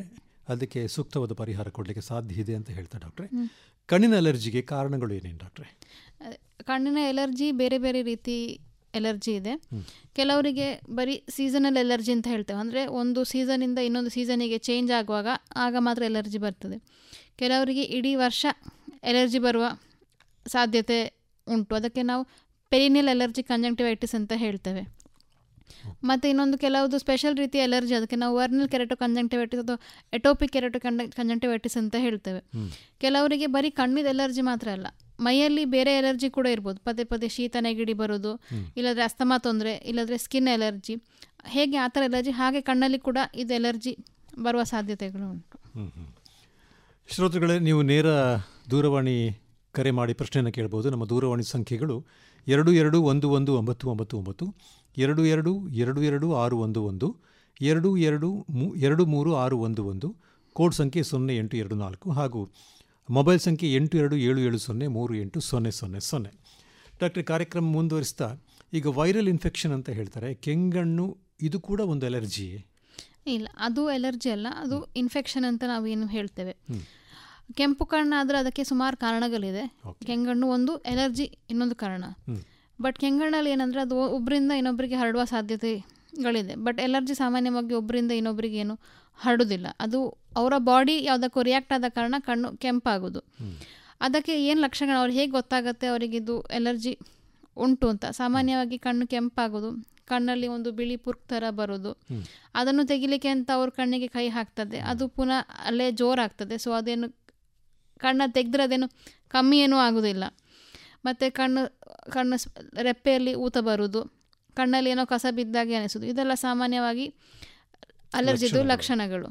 ಅದಕ್ಕೆ ಸೂಕ್ತವಾದ ಪರಿಹಾರ ಕೊಡಲಿಕ್ಕೆ ಸಾಧ್ಯ ಇದೆ ಅಂತ ಹೇಳ್ತಾರೆ ಡಾಕ್ಟ್ರೆ ಹ್ಮ್. ಕಣ್ಣಿನ ಅಲರ್ಜಿಗೆ ಕಾರಣಗಳು ಏನೇನು ಡಾಕ್ಟ್ರೆ ಅದೇ, ಕಣ್ಣಿನ ಎಲರ್ಜಿ ಬೇರೆ ಬೇರೆ ರೀತಿ ಎಲರ್ಜಿ ಇದೆ ಕೆಲವರಿಗೆ ಬರೀ ಸೀಸನಲ್ ಎಲರ್ಜಿ ಅಂತ ಹೇಳ್ತೇವೆ ಅಂದರೆ ಒಂದು ಸೀಸನಿಂದ ಇನ್ನೊಂದು ಸೀಸನಿಗೆ ಚೇಂಜ್ ಆಗುವಾಗ ಆಗ ಮಾತ್ರ ಎಲರ್ಜಿ ಬರ್ತದೆ ಕೆಲವರಿಗೆ ಇಡೀ ವರ್ಷ ಎಲರ್ಜಿ ಬರುವ ಸಾಧ್ಯತೆ ಉಂಟು ಅದಕ್ಕೆ ನಾವು ಪೆರಿನಿಯಲ್ ಎಲರ್ಜಿ ಕಂಜಂಕ್ಟಿವೈಟಿಸ್ ಅಂತ ಹೇಳ್ತೇವೆ ಮತ್ತು ಇನ್ನೊಂದು ಕೆಲವುದು ಸ್ಪೆಷಲ್ ರೀತಿಯ ಎಲರ್ಜಿ ಅದಕ್ಕೆ ನಾವು ವರ್ನಲ್ ಕೆರೆಟೋ ಕಂಜಂಕ್ಟಿವೈಟಿಸ್ ಅಥವಾ ಎಟೋಪಿಕ್ ಕೆರೆಟೋ ಕಂಡ ಕಂಜಂಕ್ಟಿವೈಟಿಸ್ ಅಂತ ಹೇಳ್ತೇವೆ ಕೆಲವರಿಗೆ ಬರೀ ಕಣ್ಣಿದ ಎಲರ್ಜಿ ಮಾತ್ರ ಅಲ್ಲ ಮೈಯಲ್ಲಿ ಬೇರೆ ಎಲರ್ಜಿ ಕೂಡ ಇರ್ಬೋದು ಪದೇ ಪದೇ ಶೀತ ನೆಗಡಿ ಬರೋದು ಇಲ್ಲದ್ರೆ ಅಸ್ತಮಾ ತೊಂದರೆ ಇಲ್ಲದ್ರೆ ಸ್ಕಿನ್ ಎಲರ್ಜಿ ಹೇಗೆ ಆ ಥರ ಎಲರ್ಜಿ ಹಾಗೆ ಕಣ್ಣಲ್ಲಿ ಕೂಡ ಇದು ಎಲರ್ಜಿ ಬರುವ ಸಾಧ್ಯತೆಗಳು ಉಂಟು ಹ್ಮ್, ಹ್ಮ್. ಶ್ರೋತೃಗಳೇ ನೀವು ನೇರ ದೂರವಾಣಿ ಕರೆ ಮಾಡಿ ಪ್ರಶ್ನೆಯನ್ನು ಕೇಳ್ಬೋದು ನಮ್ಮ ದೂರವಾಣಿ ಸಂಖ್ಯೆಗಳು ಎರಡು ಎರಡು ಒಂದು ಒಂದು ಒಂಬತ್ತು ಒಂಬತ್ತು ಒಂಬತ್ತು ಎರಡು ಎರಡು ಎರಡು ಎರಡು ಆರು ಒಂದು ಒಂದು ಎರಡು ಎರಡು ಮೂ ಎರಡು ಮೂರು ಆರು ಒಂದು ಒಂದು ಕೋಡ್ ಸಂಖ್ಯೆ ಸೊನ್ನೆ ಎಂಟು ಎರಡು ನಾಲ್ಕು ಹಾಗೂ ಮೊಬೈಲ್ ಸಂಖ್ಯೆ ಎಂಟು ಎರಡು ಏಳು ಏಳು ಸೊನ್ನೆ ಮೂರು ಎಂಟು ಸೊನ್ನೆ ಸೊನ್ನೆ ಸೊನ್ನೆ ಡಾಕ್ಟ್ರೆ ಕಾರ್ಯಕ್ರಮ ಮುಂದುವರಿಸ್ತಾ ಈಗ ವೈರಲ್ ಇನ್ಫೆಕ್ಷನ್ ಅಂತ ಹೇಳ್ತಾರೆ ಕೆಂಗಣ್ಣು ಇದು ಕೂಡ ಒಂದು ಅಲರ್ಜಿಯೇ ಇಲ್ಲ ಅದು ಎಲರ್ಜಿ ಅಲ್ಲ ಅದು ಇನ್ಫೆಕ್ಷನ್ ಅಂತ ನಾವು ಏನು ಹೇಳ್ತೇವೆ ಕೆಂಪು ಕಣ್ಣಾದರೆ ಅದಕ್ಕೆ ಸುಮಾರು ಕಾರಣಗಳಿದೆ ಕೆಂಗಣ್ಣು ಒಂದು ಎಲರ್ಜಿ ಇನ್ನೊಂದು ಕಾರಣ ಬಟ್ ಕೆಂಗಣ್ಣಲ್ಲಿ ಏನಂದರೆ ಅದು ಒಬ್ಬರಿಂದ ಇನ್ನೊಬ್ಬರಿಗೆ ಹರಡುವ ಸಾಧ್ಯತೆಗಳಿದೆ ಬಟ್ ಎಲರ್ಜಿ ಸಾಮಾನ್ಯವಾಗಿ ಒಬ್ಬರಿಂದ ಇನ್ನೊಬ್ಬರಿಗೆ ಏನು ಹರಡುವುದಿಲ್ಲ ಅದು ಅವರ ಬಾಡಿ ಯಾವುದಕ್ಕೂ ರಿಯಾಕ್ಟ್ ಆದ ಕಾರಣ ಕಣ್ಣು ಕೆಂಪಾಗೋದು ಅದಕ್ಕೆ ಏನು ಲಕ್ಷಣಗಳು ಅವ್ರಿಗೆ ಹೇಗೆ ಗೊತ್ತಾಗುತ್ತೆ ಅವರಿಗೆ ಇದು ಎಲರ್ಜಿ ಉಂಟು ಅಂತ ಸಾಮಾನ್ಯವಾಗಿ ಕಣ್ಣು ಕೆಂಪಾಗೋದು ಕಣ್ಣಲ್ಲಿ ಒಂದು ಬಿಳಿ ಪುರ್ಕ್ ಥರ ಬರೋದು ಅದನ್ನು ತೆಗಿಲಿಕ್ಕೆ ಅಂತ ಅವ್ರ ಕಣ್ಣಿಗೆ ಕೈ ಹಾಕ್ತದೆ ಅದು ಪುನಃ ಅಲ್ಲೇ ಜೋರಾಗ್ತದೆ ಸೊ ಅದೇನು ಕಣ್ಣ ತೆಗೆದ್ರೆ ಅದೇನು ಕಮ್ಮಿ ಏನೂ ಆಗೋದಿಲ್ಲ ಮತ್ತು ಕಣ್ಣು ಕಣ್ಣು ಸ್- ರೆಪ್ಪೆಯಲ್ಲಿ ಊತ ಬರುವುದು ಕಣ್ಣಲ್ಲಿ ಏನೋ ಕಸ ಬಿದ್ದಾಗೆ ಅನಿಸೋದು ಇದೆಲ್ಲ ಸಾಮಾನ್ಯವಾಗಿ ಅಲರ್ಜಿದು ಲಕ್ಷಣಗಳು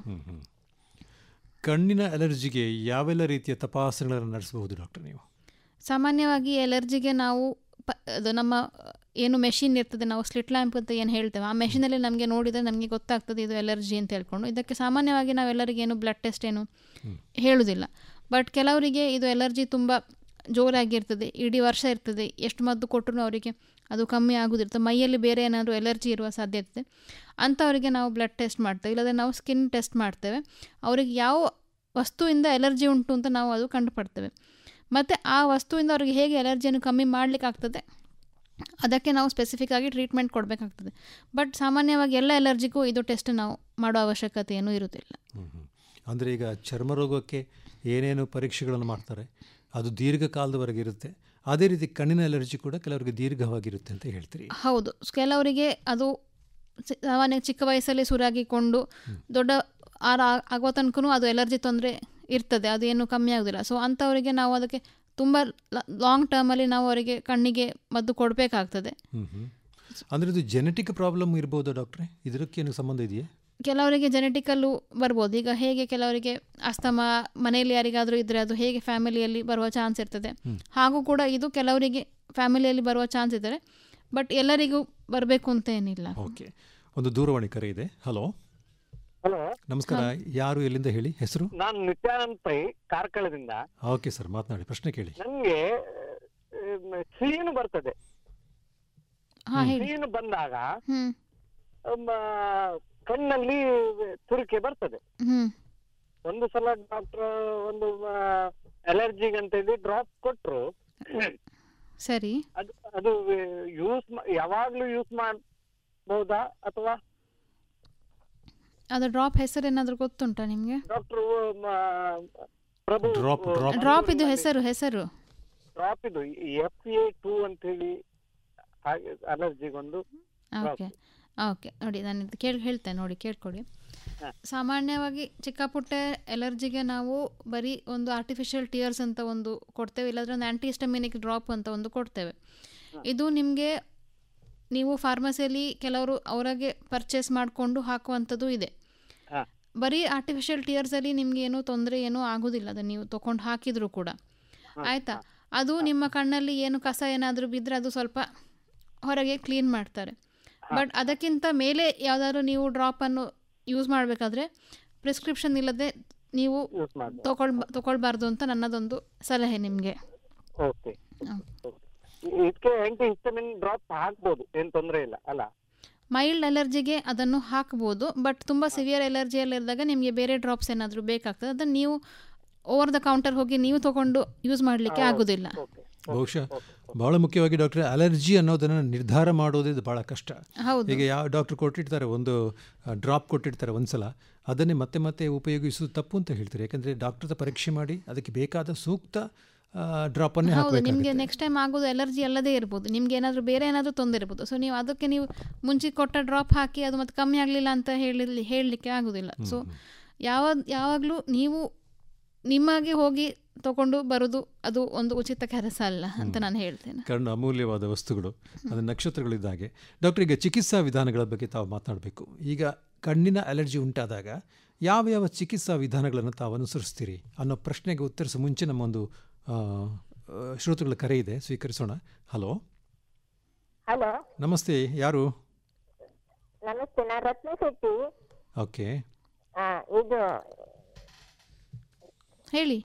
ಕಣ್ಣಿನ ಅಲರ್ಜಿಗೆ ಯಾವೆಲ್ಲ ರೀತಿಯ ತಪಾಸಣೆಗಳನ್ನು ನಡೆಸಬಹುದು ಡಾಕ್ಟರ್ ನೀವು ಸಾಮಾನ್ಯವಾಗಿ ಎಲರ್ಜಿಗೆ ನಾವು ಪ ಅದು ನಮ್ಮ ಏನು ಮೆಷಿನ್ ಇರ್ತದೆ ನಾವು ಸ್ಲಿಟ್ ಲ್ಯಾಂಪ್ ಅಂತ ಏನು ಹೇಳ್ತೇವೆ ಆ ಮೆಷಿನಲ್ಲಿ ನಮಗೆ ನೋಡಿದರೆ ನಮಗೆ ಗೊತ್ತಾಗ್ತದೆ ಇದು ಎಲರ್ಜಿ ಅಂತ ಹೇಳ್ಕೊಂಡು ಇದಕ್ಕೆ ಸಾಮಾನ್ಯವಾಗಿ ನಾವೆಲ್ಲರಿಗೇನು ಬ್ಲಡ್ ಟೆಸ್ಟ್ ಏನು ಹೇಳುವುದಿಲ್ಲ ಬಟ್ ಕೆಲವರಿಗೆ ಇದು ಎಲರ್ಜಿ ತುಂಬ ಜೋರಾಗಿರ್ತದೆ ಇಡೀ ವರ್ಷ ಇರ್ತದೆ ಎಷ್ಟು ಮದ್ದು ಕೊಟ್ಟರು ಅವರಿಗೆ ಅದು ಕಮ್ಮಿ ಆಗೋದಿರ್ತದೆ ಮೈಯಲ್ಲಿ ಬೇರೆ ಏನಾದರೂ ಎಲರ್ಜಿ ಇರುವ ಸಾಧ್ಯತೆ ಇದೆ ಅಂಥವರಿಗೆ ನಾವು ಬ್ಲಡ್ ಟೆಸ್ಟ್ ಮಾಡ್ತೇವೆ ಇಲ್ಲದೆ ನಾವು ಸ್ಕಿನ್ ಟೆಸ್ಟ್ ಮಾಡ್ತೇವೆ ಅವರಿಗೆ ಯಾವ ವಸ್ತುವಿಂದ ಎಲರ್ಜಿ ಉಂಟು ಅಂತ ನಾವು ಅದು ಕಂಡುಪಡ್ತೇವೆ ಮತ್ತು ಆ ವಸ್ತುವಿಂದ ಅವರಿಗೆ ಹೇಗೆ ಎಲರ್ಜಿಯನ್ನು ಕಮ್ಮಿ ಮಾಡಲಿಕ್ಕೆ ಆಗ್ತದೆ ಅದಕ್ಕೆ ನಾವು ಸ್ಪೆಸಿಫಿಕ್ ಆಗಿ ಟ್ರೀಟ್ಮೆಂಟ್ ಕೊಡಬೇಕಾಗ್ತದೆ ಬಟ್ ಸಾಮಾನ್ಯವಾಗಿ ಎಲ್ಲ ಎಲರ್ಜಿಗೂ ಇದು ಟೆಸ್ಟ್ ನಾವು ಮಾಡೋ ಅವಶ್ಯಕತೆ ಏನೂ ಇರುವುದಿಲ್ಲ ಅಂದರೆ ಈಗ ಚರ್ಮ ರೋಗಕ್ಕೆ ಏನೇನು ಪರೀಕ್ಷೆಗಳನ್ನು ಮಾಡ್ತಾರೆ ಅದು ದೀರ್ಘಕಾಲದವರೆಗೆ ಇರುತ್ತೆ ಅದೇ ರೀತಿ ಕಣ್ಣಿನ ಅಲರ್ಜಿ ಕೂಡ ಕೆಲವರಿಗೆ ದೀರ್ಘವಾಗಿರುತ್ತೆ ಅಂತ ಹೇಳ್ತೀರಿ ಹೌದು ಕೆಲವರಿಗೆ ಅದು ಸಿ- ಸಾಮಾನ್ಯ ಚಿಕ್ಕ ವಯಸ್ಸಲ್ಲಿ ಸುರಾಗಿಕೊಂಡು ದೊಡ್ಡ ಆರ ಆಗೋ ತನಕನೂ ಅದು ಎಲರ್ಜಿ ತೊಂದರೆ ಇರ್ತದೆ ಅದು ಏನು ಕಮ್ಮಿ ಆಗೋದಿಲ್ಲ ಸೊ ಅಂಥವರಿಗೆ ನಾವು ಅದಕ್ಕೆ ತುಂಬ ಲಾಂಗ್ ಟರ್ಮಲ್ಲಿ ನಾವು ಅವರಿಗೆ ಕಣ್ಣಿಗೆ ಮದ್ದು ಕೊಡಬೇಕಾಗ್ತದೆ ಹ್ಮ್ ಹ್ಮ್. ಅಂದ್ರೆ ಇದು ಜೆನೆಟಿಕ್ ಪ್ರಾಬ್ಲಮ್ ಇರ್ಬೋದಾ ಡಾಕ್ಟ್ರೆ ಇದಕ್ಕೇನು ಸಂಬಂಧ ಇದೆಯೇ ಕೆಲವರಿಗೆ ಜೆನೆಟಿಕಲ್ಲು ಬರ್ಬೋದು ಈಗ ಹೇಗೆ ಕೆಲವರಿಗೆ ಅಸ್ತಮ ಮನೆಯಲ್ಲಿ ಯಾರಿಗಾದರೂ ಇದ್ದರೆ ಅದು ಹೇಗೆ ಫ್ಯಾಮಿಲಿಯಲ್ಲಿ ಬರುವ ಚಾನ್ಸ್ ಇರ್ತದೆ ಹಾಗೂ ಕೂಡ ಇದು ಕೆಲವರಿಗೆ ಫ್ಯಾಮಿಲಿಯಲ್ಲಿ ಬರುವ ಚಾನ್ಸ್ ಇದ್ದಾರೆ ಬಟ್ ಎಲ್ಲರಿಗೂ ಬರಬೇಕು ಅಂತ ಏನಿಲ್ಲ ಓಕೆ ಒಂದು ದೂರವಾಣಿ ಕರೆ ಇದೆ ಹಲೋ ಹಲೋ ನಮಸ್ಕಾರ ಯಾರು ಎಲ್ಲಿಂದ ಹೇಳಿ ಹೆಸರು ನಾನು ನಿತ್ಯಾನಂದ್ ಪೈ ಕಾರ್ಕಳದಿಂದ ಓಕೆ ಸರ್ ಮಾತನಾಡಿ ಪ್ರಶ್ನೆ ಕೇಳಿ ನನ್ಗೆ ಸೀನು ಬರ್ತದೆ ಹಾ ಹೇಳಿ ಸೀನು ಬಂದಾಗ ಹ್ಮ್ ಮ, ಕಣ್ಣಲ್ಲಿ ತುರಿಕೆ ಬರ್ತದೆ ಹ್ಮ್ ಒಂದು ಸಲ ಡಾಕ್ಟರ್ ಒಂದು ಅಲರ್ಜಿಗೆ ಅಂತ ಹೇಳಿ ಡ್ರಾಪ್ ಕೊಟ್ರು ಸರಿ ಅದು ಅದು ಯೂಸ್ ಯಾವಾಗ್ಲೂ ಯೂಸ್ ಮಾಡಬಹುದಾ ಅಥವಾ ಅದು ಡ್ರಾಪ್ ಹೆಸರು ಏನಾದರೂ ಗೊತ್ತುಂಟಾ ನಿಮಗೆ doctor Prabhu drop drop drop ಇದು ಹೆಸರು ಹೆಸರು ಡ್ರಾಪ್ ಇದು ಎಫ್ ಎ ಟೂ ಅಂತ ಹೇಳಿ ಹಾಗೆ ಅಲರ್ಜಿಗೊಂದು ಓಕೆ ಓಕೆ ನೋಡಿ ನಾನು ಇದು ಕೇಳಿ ಹೇಳ್ತೇನೆ ನೋಡಿ ಕೇಳ್ಕೊಡಿ ಸಾಮಾನ್ಯವಾಗಿ ಚಿಕ್ಕ ಪುಟ್ಟ ಎಲರ್ಜಿಗೆ ನಾವು ಬರೀ ಒಂದು ಆರ್ಟಿಫಿಷಿಯಲ್ ಟಿಯರ್ಸ್ ಅಂತ ಒಂದು ಕೊಡ್ತೇವೆ ಇಲ್ಲಾಂದ್ರೆ ಒಂದು ಆ್ಯಂಟಿಸ್ಟಮಿನಿಕ್ ಡ್ರಾಪ್ ಅಂತ ಒಂದು ಕೊಡ್ತೇವೆ ಇದು ನಿಮಗೆ ನೀವು ಫಾರ್ಮಸಿಯಲ್ಲಿ ಕೆಲವರು ಅವರಾಗೆ ಪರ್ಚೇಸ್ ಮಾಡಿಕೊಂಡು ಹಾಕುವಂಥದ್ದು ಇದೆ ಬರೀ ಆರ್ಟಿಫಿಷಿಯಲ್ ಟಿಯರ್ಸಲ್ಲಿ ನಿಮ್ಗೆ ಏನೂ ತೊಂದರೆ ಏನೂ ಆಗೋದಿಲ್ಲ ಅದನ್ನು ನೀವು ತೊಗೊಂಡು ಹಾಕಿದರೂ ಕೂಡ ಆಯಿತಾ ಅದು ನಿಮ್ಮ ಕಣ್ಣಲ್ಲಿ ಏನು ಕಸ ಏನಾದರೂ ಬಿದ್ದರೆ ಅದು ಸ್ವಲ್ಪ ಹೊರಗೆ ಕ್ಲೀನ್ ಮಾಡ್ತಾರೆ ಬಟ್ ಅದಕ್ಕಿಂತ ಮೇಲೆ ಯಾವುದಾದ್ರು ನೀವು ಡ್ರಾಪನ್ನು ಯೂಸ್ ಮಾಡಬೇಕಾದ್ರೆ ಪ್ರಿಸ್ಕ್ರಿಪ್ಷನ್ ಇಲ್ಲದೆ ನೀವು ತಗೊಳ್ ತಗೊಳ್ಬಾರ್ದು ಅಂತ ನನ್ನದೊಂದು ಸಲಹೆ ನಿಮಗೆ ಓಕೆ ಇದಕ್ಕೆ ಆಂಟಿ ಹಿಸ್ಟಮಿನ್ ಡ್ರಾಪ್ ಹಾಕ್ಬೋದು ಏನ್ ತೊಂದರೆ ಇಲ್ಲ ಅಲ್ಲ ಮೈಲ್ಡ್ ಅಲರ್ಜಿಗೆ ಅದನ್ನು ಹಾಕ್ಬೋದು ಬಟ್ ತುಂಬ ಸಿವಿಯರ್ ಎಲರ್ಜಿಯಲ್ಲಿದ್ದಾಗ ನಿಮಗೆ ಬೇರೆ ಡ್ರಾಪ್ಸ್ ಏನಾದರೂ ಬೇಕಾಗ್ತದೆ ಅದನ್ನು ನೀವು ಓವರ್ ದ ಕೌಂಟರ್ ಹೋಗಿ ನೀವು ತಗೊಂಡು ಯೂಸ್ ಮಾಡಲಿಕ್ಕೆ ಆಗೋದಿಲ್ಲ ಬಹುಶಃ ಬಹಳ ಮುಖ್ಯವಾಗಿ ಡಾಕ್ಟರ್ ಅಲರ್ಜಿ ಅನ್ನೋದನ್ನು ನಿರ್ಧಾರ ಮಾಡೋದು ಇದು ಭಾಳ ಕಷ್ಟ ಹೌದು. ಈಗ ಯಾವ ಡಾಕ್ಟರ್ ಕೊಟ್ಟಿರ್ತಾರೆ ಒಂದು ಡ್ರಾಪ್ ಕೊಟ್ಟಿರ್ತಾರೆ ಒಂದ್ಸಲ ಅದನ್ನೇ ಮತ್ತೆ ಮತ್ತೆ ಉಪಯೋಗಿಸೋದು ತಪ್ಪು ಅಂತ ಹೇಳ್ತಾರೆ ಯಾಕಂದರೆ ಡಾಕ್ಟರ್ ಪರೀಕ್ಷೆ ಮಾಡಿ ಅದಕ್ಕೆ ಬೇಕಾದ ಸೂಕ್ತ ಡ್ರಾಪನ್ನೇ ಹೌದು ಹಾಕಬೇಕು ನಿಮಗೆ ನೆಕ್ಸ್ಟ್ ಟೈಮ್ ಆಗೋದು ಎಲರ್ಜಿ ಅಲ್ಲದೇ ಇರ್ಬೋದು ನಿಮ್ಗೆ ಏನಾದರೂ ಬೇರೆ ಏನಾದರೂ ತೊಂದರೆ ಇರ್ಬೋದು ಸೊ ನೀವು ಅದಕ್ಕೆ ನೀವು ಮುಂಚೆ ಕೊಟ್ಟ ಡ್ರಾಪ್ ಹಾಕಿ ಅದು ಮತ್ತೆ ಕಮ್ಮಿ ಆಗಲಿಲ್ಲ ಅಂತ ಹೇಳಿ ಹೇಳಲಿಕ್ಕೆ ಆಗೋದಿಲ್ಲ ಸೊ ಯಾವ ಯಾವಾಗಲೂ ನೀವು ನಿಮಗೆ ಹೋಗಿ ತಗೊಂಡು ಬರೋದು ಅದು ಒಂದು ಉಚಿತ ಕೆಲಸ ಅಲ್ಲ ಅಂತ ನಾನು ಹೇಳ್ತೇನೆ ಕಾರಣ ಅಮೂಲ್ಯವಾದ ವಸ್ತುಗಳು ಅದು ನಕ್ಷತ್ರಗಳಿದ್ದ ಹಾಗೆ ಡಾಕ್ಟರ್ ಈಗ ಚಿಕಿತ್ಸಾ ವಿಧಾನಗಳ ಬಗ್ಗೆ ತಾವು ಮಾತನಾಡಬೇಕು ಈಗ ಕಣ್ಣಿನ ಅಲರ್ಜಿ ಉಂಟಾದಾಗ ಯಾವ ಯಾವ ಚಿಕಿತ್ಸಾ ವಿಧಾನಗಳನ್ನು ತಾವು ಅನುಸರಿಸ್ತೀರಿ ಅನ್ನೋ ಪ್ರಶ್ನೆಗೆ ಉತ್ತರಿಸೋ ಮುಂಚೆ ನಮ್ಮೊಂದು ಆ, ಆ, ಶ್ರೋತೃಗಳ ಕರೆ ಇದೆ ಸ್ವೀಕರಿಸೋಣ ಹಲೋ ಹಲೋ ನಮಸ್ತೆ ಯಾರು ನಮಸ್ತೆ ನಾನು ರತ್ನ ಶೆಟ್ಟಿ ಓಕೆ ಆ, ಇದು ಹೇಳಿ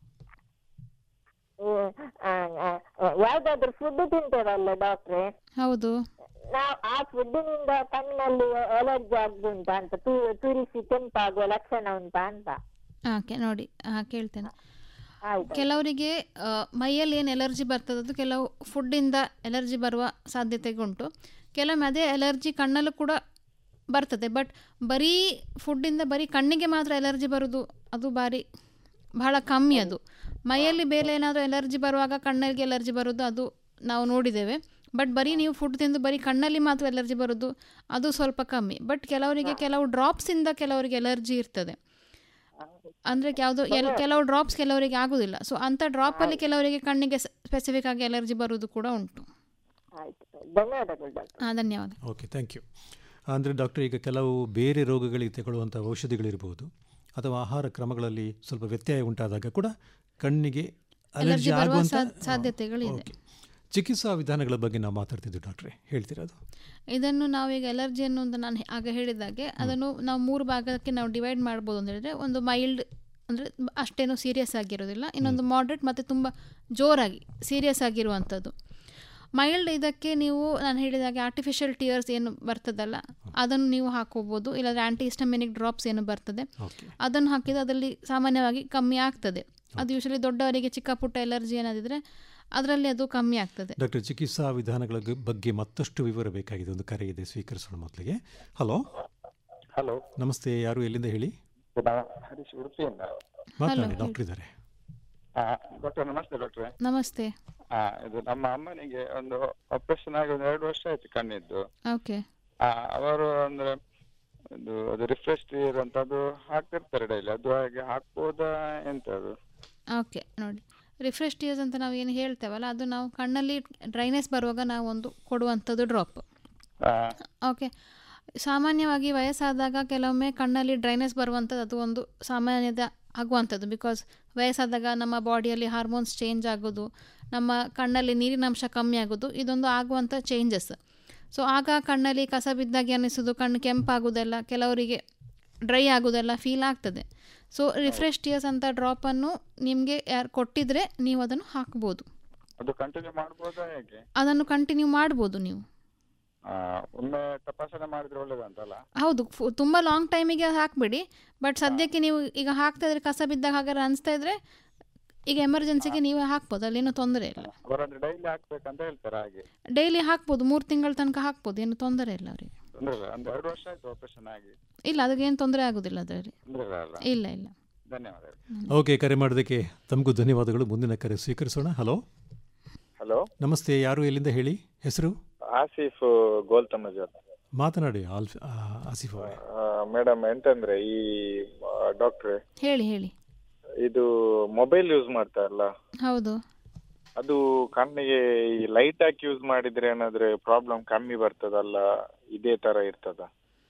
ಈ, ಆ, ಆ, ಯಾವ್ದಾದ್ರು ಫುಡ್ ತಿಂತೇವಲ್ಲ ಡಾಕ್ಟ್ರೆ ಹೌದು ನಾವು ಆ ಫುಡ್ಡಿನಿಂದ ಕಣ್ಣಲ್ಲಿ ಅಲರ್ಜಿ ಆಗ್ದುಂಟಾ ಅಂತ ತು- ತುರಿಸಿ ಕೆಂಪಾಗುವ ಲಕ್ಷಣ ಉಂಟಾ ಅಂತ ಓಕೆ ನೋಡಿ ಹಾಂ ಕೇಳ್ತೇನೆ ಆಯ್ತು. ಕೆಲವರಿಗೆ ಆ, ಮೈಯಲ್ಲಿ ಏನು ಎಲರ್ಜಿ ಬರ್ತದೆ ಅದು ಕೆಲವು ಫುಡ್ಡಿಂದ ಎಲರ್ಜಿ ಬರುವ ಸಾಧ್ಯತೆಗುಂಟು ಕೆಲವೊಮ್ಮೆ ಅದೇ ಎಲರ್ಜಿ ಕಣ್ಣಲ್ಲೂ ಕೂಡ ಬರ್ತದೆ ಬಟ್ ಬರೀ ಫುಡ್ಡಿಂದ ಬರೀ ಕಣ್ಣಿಗೆ ಮಾತ್ರ ಎಲರ್ಜಿ ಬರೋದು ಅದು ಭಾರಿ ಬಹಳ ಕಮ್ಮಿ ಅದು ಮೈಯಲ್ಲಿ ಬೇರೆ ಏನಾದರೂ ಎಲರ್ಜಿ ಬರುವಾಗ ಕಣ್ಣಿಗೆ ಎಲರ್ಜಿ ಬರೋದು ಅದು ನಾವು ನೋಡಿದ್ದೇವೆ ಬಟ್ ಬರೀ ನೀವು ಫುಡ್ ತಿಂದು ಬರೀ ಕಣ್ಣಲ್ಲಿ ಮಾತ್ರ ಎಲರ್ಜಿ ಬರೋದು ಅದು ಸ್ವಲ್ಪ ಕಮ್ಮಿ ಬಟ್ ಕೆಲವರಿಗೆ ಕೆಲವು ಡ್ರಾಪ್ಸಿಂದ ಕೆಲವರಿಗೆ ಎಲರ್ಜಿ ಇರ್ತದೆ ಅಂದರೆ ಯಾವುದೋ ಎಲ್ ಕೆಲವು ಡ್ರಾಪ್ಸ್ ಕೆಲವರಿಗೆ ಆಗೋದಿಲ್ಲ ಸೊ ಅಂಥ ಡ್ರಾಪಲ್ಲಿ ಕೆಲವರಿಗೆ ಕಣ್ಣಿಗೆ ಸ್ಪೆಸಿಫಿಕ್ ಆಗಿ ಎಲರ್ಜಿ ಬರೋದು ಕೂಡ ಉಂಟು ಆಯ್ತು ಧನ್ಯವಾದಗಳು ಡಾಕ್ಟರ್ ಹಾಂ ಧನ್ಯವಾದ ಓಕೆ ಥ್ಯಾಂಕ್ ಯು ಅಂದರೆ ಡಾಕ್ಟರ್ ಈಗ ಕೆಲವು ಬೇರೆ ರೋಗಗಳಿಗೆ ತಗೊಳ್ಳುವಂಥ ಔಷಧಿಗಳಿರ್ಬೋದು ಅಥವಾ ಆಹಾರ ಕ್ರಮಗಳಲ್ಲಿ ಸ್ವಲ್ಪ ವ್ಯತ್ಯಯ ಉಂಟಾದಾಗ ಕೂಡ ಕಣ್ಣಿಗೆ ಅಲರ್ಜಿ ಎಲರ್ಜಿ ಬರುವ ಆಗುವಂಥ ಸಾದ್- ಸಾಧ್ಯತೆಗಳಿದೆ ಓಕೆ. ಚಿಕಿತ್ಸಾ ವಿಧಾನಗಳ ಬಗ್ಗೆ ನಾವು ಮಾತಾಡ್ತಿದ್ವಿ ಡಾಕ್ಟ್ರೆ ಹೇಳ್ತೀರಾ ಅದು ಇದನ್ನು ನಾವೀಗ ಎಲರ್ಜಿಯನ್ನು ಅಂತ ನಾನು ಆಗ ಹೇಳಿದಾಗೆ ಅದನ್ನು ನಾವು ಮೂರು ಭಾಗಕ್ಕೆ ನಾವು ಡಿವೈಡ್ ಮಾಡ್ಬೋದು ಅಂತ ಹೇಳಿದ್ರೆ ಒಂದು ಮೈಲ್ಡ್ ಅಂದರೆ ಅಷ್ಟೇನು ಸೀರಿಯಸ್ ಆಗಿರೋದಿಲ್ಲ ಇನ್ನೊಂದು ಮಾಡ್ರೇಟ್ ಮತ್ತು ತುಂಬ ಜೋರಾಗಿ ಸೀರಿಯಸ್ ಆಗಿರುವಂಥದ್ದು ಮೈಲ್ಡ್ ಇದಕ್ಕೆ ನೀವು ನಾನು ಹೇಳಿದಾಗೆ ಆರ್ಟಿಫಿಷಿಯಲ್ ಟಿಯರ್ಸ್ ಏನು ಬರ್ತದಲ್ಲ ಅದನ್ನು ನೀವು ಹಾಕೋಬೋದು ಇಲ್ಲಾಂದರೆ ಆ್ಯಂಟಿ ಹಿಸ್ಟಮಿನಿಕ್ ಡ್ರಾಪ್ಸ್ ಏನು ಬರ್ತದೆ ಅದನ್ನು ಹಾಕಿದ್ರೆ ಅದರಲ್ಲಿ ಸಾಮಾನ್ಯವಾಗಿ ಕಮ್ಮಿ ಆಗ್ತದೆ ಅದು ಯೂಶಲಿ ದೊಡ್ಡವರಿಗೆ ಚಿಕ್ಕ ಪುಟ್ಟ ಎಲರ್ಜಿ ಏನಾದಿದ್ರೆ ಅದರಲ್ಲಿ ಅದು ಕಮ್ಮಿ ಆಗ್ತದೆ ಡಾಕ್ಟರ್ ಚಿಕಿತ್ಸಾ ವಿಧಾನಗಳ ಗ- ಬಗ್ಗೆ ಮತ್ತಷ್ಟು ವಿವರ ಬೇಕಾಗಿದೆ ಒಂದು ಕರೆ ಇದೆ ಸ್ವೀಕರಿಸೋಣ ಮೊದಲಿಗೆ ಹಲೋ ಹಲೋ ನಮಸ್ತೆ ಯಾರು ಎಲ್ಲಿಂದ ಹೇಳಿ ನಾನು ಹರೀಶ್ ಉಡುಪಿಯಿಂದ ಮಾತನಾಡಿ ಡಾಕ್ಟರ್ ಇದ್ದಾರೆ ಡಾಕ್ಟರ್ ನಮಸ್ತೆ ಡಾಕ್ಟ್ರೆ ನಮಸ್ತೆ ಆ, ಇದು ನಮ್ಮ ಅಮ್ಮನಿಗೆ ಒಂದು ಆಪರೇಷನ್ ಆಗಿ ಒಂದು ಎರಡು ವರ್ಷ ಆಯ್ತು ಕಣ್ಣಿದ್ದು ಓಕೆ ಆ, ಅವರು ಅಂದ್ರೆ ಒಂದು ಅದು ರಿಫ್ರೆಶ್ ಇರುವಂತದ್ದು ಹಾಕ್ತಿರ್ತಾರೆ ಡೈಲಿ ಅದು ಹಾಗೆ ಹಾಕ್ಬೋದಾ ಎಂತ ಅದು ಓಕೆ ನೋಡಿ ರಿಫ್ರೆಶ್ ಟಿಯರ್ಸ್ ಅಂತ ನಾವು ಏನು ಹೇಳ್ತೇವಲ್ಲ ಅದು ನಾವು ಕಣ್ಣಲ್ಲಿ ಡ್ರೈನೆಸ್ ಬರುವಾಗ ನಾವು ಒಂದು ಕೊಡುವಂಥದ್ದು ಡ್ರಾಪ್ ಆ, ಓಕೆ ಸಾಮಾನ್ಯವಾಗಿ ವಯಸ್ಸಾದಾಗ ಕೆಲವೊಮ್ಮೆ ಕಣ್ಣಲ್ಲಿ ಡ್ರೈನೆಸ್ ಬರುವಂಥದ್ದು ಅದು ಒಂದು ಸಾಮಾನ್ಯದ ಆಗುವಂಥದ್ದು ಬಿಕಾಸ್ ವಯಸ್ಸಾದಾಗ ನಮ್ಮ ಬಾಡಿಯಲ್ಲಿ ಹಾರ್ಮೋನ್ಸ್ ಚೇಂಜ್ ಆಗೋದು ನಮ್ಮ ಕಣ್ಣಲ್ಲಿ ನೀರಿನ ಅಂಶ ಕಮ್ಮಿ ಆಗೋದು ಇದೊಂದು ಆಗುವಂಥ ಚೇಂಜಸ್ ಸೊ ಆಗ ಕಣ್ಣಲ್ಲಿ ಕಸ ಬಿದ್ದಾಗೆ ಅನ್ನಿಸೋದು ಕಣ್ಣು ಕೆಂಪಾಗೋದೆಲ್ಲ ಕೆಲವರಿಗೆ ಡ್ರೈ ಆಗೋದೆಲ್ಲ ಫೀಲ್ ಆಗ್ತದೆ ಸೊ ರಿಫ್ರೆಶ್ ಟಿಯರ್ಸ್ ಅಂತ ಡ್ರಾಪನ್ನು ನಿಮಗೆ ಯಾರು ಕೊಟ್ಟಿದ್ರೆ ನೀವು ಅದನ್ನು ಹಾಕ್ಬೋದು ಅದು ಕಂಟಿನ್ಯೂ ಮಾಡ್ಬೋದಾ ಹೇಗೆ ಅದನ್ನು ಕಂಟಿನ್ಯೂ ಮಾಡ್ಬೋದು ನೀವು ಆ, ಒಮ್ಮೆ ತಪಾಸಣೆ ಮಾಡಿದ್ರೆ ಒಳ್ಳೇದಂತಲ್ಲ ಹೌದು ಫು- ತುಂಬ ಲಾಂಗ್ ಟೈಮಿಗೆ ಹಾಕಬೇಡಿ ಬಟ್ ಸದ್ಯಕ್ಕೆ ನೀವು ಈಗ ಹಾಕ್ತಾ ಇದ್ರೆ ಕಸ ಬಿದ್ದಾಗ ಹಾಗಾದ್ರೆ ಅನಿಸ್ತಾ ಇದ್ರೆ ಈಗ ಎಮರ್ಜೆನ್ಸಿಗೆ ನೀವು ಹಾಕ್ಬೋದು ಅಲ್ಲೇನು ತೊಂದರೆ ಇಲ್ಲ ಅವರಂದ್ರೆ ಡೈಲಿ ಹಾಕ್ಬೇಕಂತ ಹೇಳ್ತಾರೆ ಹಾಗೆ ಡೈಲಿ ಹಾಕ್ಬೋದು ಮೂರು ತಿಂಗಳ ತನಕ ಹಾಕ್ಬೋದು ಏನು ತೊಂದರೆ ಇಲ್ಲ ಅವರಿಗೆ ತೊಂದ್ರೆ ಇಲ್ಲ ಒಂದು ಎರಡು ವರ್ಷ ಆಯ್ತು ಆಪರೇಷನ್ ಆಗಿ ಇಲ್ಲ ಅದಕ್ಕೆ ಏನು ತೊಂದರೆ ಆಗೋದಿಲ್ಲ ಅದರಲ್ಲಿ ತೊಂದ್ರೆ ಇಲ್ಲ ಅಲ್ಲ ಇಲ್ಲ ಇಲ್ಲ ಧನ್ಯವಾದಗಳು ಓಕೆ ಕರೆ ಮಾಡೋದಕ್ಕೆ ತಮಗೂ ಧನ್ಯವಾದಗಳು ಮುಂದಿನ ಕರೆ ಸ್ವೀಕರಿಸೋಣ ಹಲೋ ಹಲೋ ನಮಸ್ತೆ ಯಾರು ಎಲ್ಲಿಂದ ಹೇಳಿ ಹೆಸರು ಆಸಿಫ್ ಗೋಲ್ತಮಜ್ ಅಂತ ಮಾತನಾಡಿ ಆಲ್ಫ್ ಆ, ಆಸಿಫ್ ಅವರೇ ಮೇಡಮ್ ಎಂತಂದ್ರೆ ಈ ಡಾಕ್ಟ್ರೆ ಹೇಳಿ ಹೇಳಿ ಇದು ಮೊಬೈಲ್ ಯೂಸ್ ಮಾಡ್ತಾರಲ್ಲ ಹೌದು ಅದು ಕಣ್ಣಿಗೆ ಈ ಲೈಟ್ ಹಾಕಿ ಯೂಸ್ ಮಾಡಿದ್ರೆ ಏನಾದ್ರೆ ಪ್ರಾಬ್ಲಮ್ ಕಮ್ಮಿ ಬರ್ತದಲ್ಲ ಇದೇ ತರ ಇರ್ತದ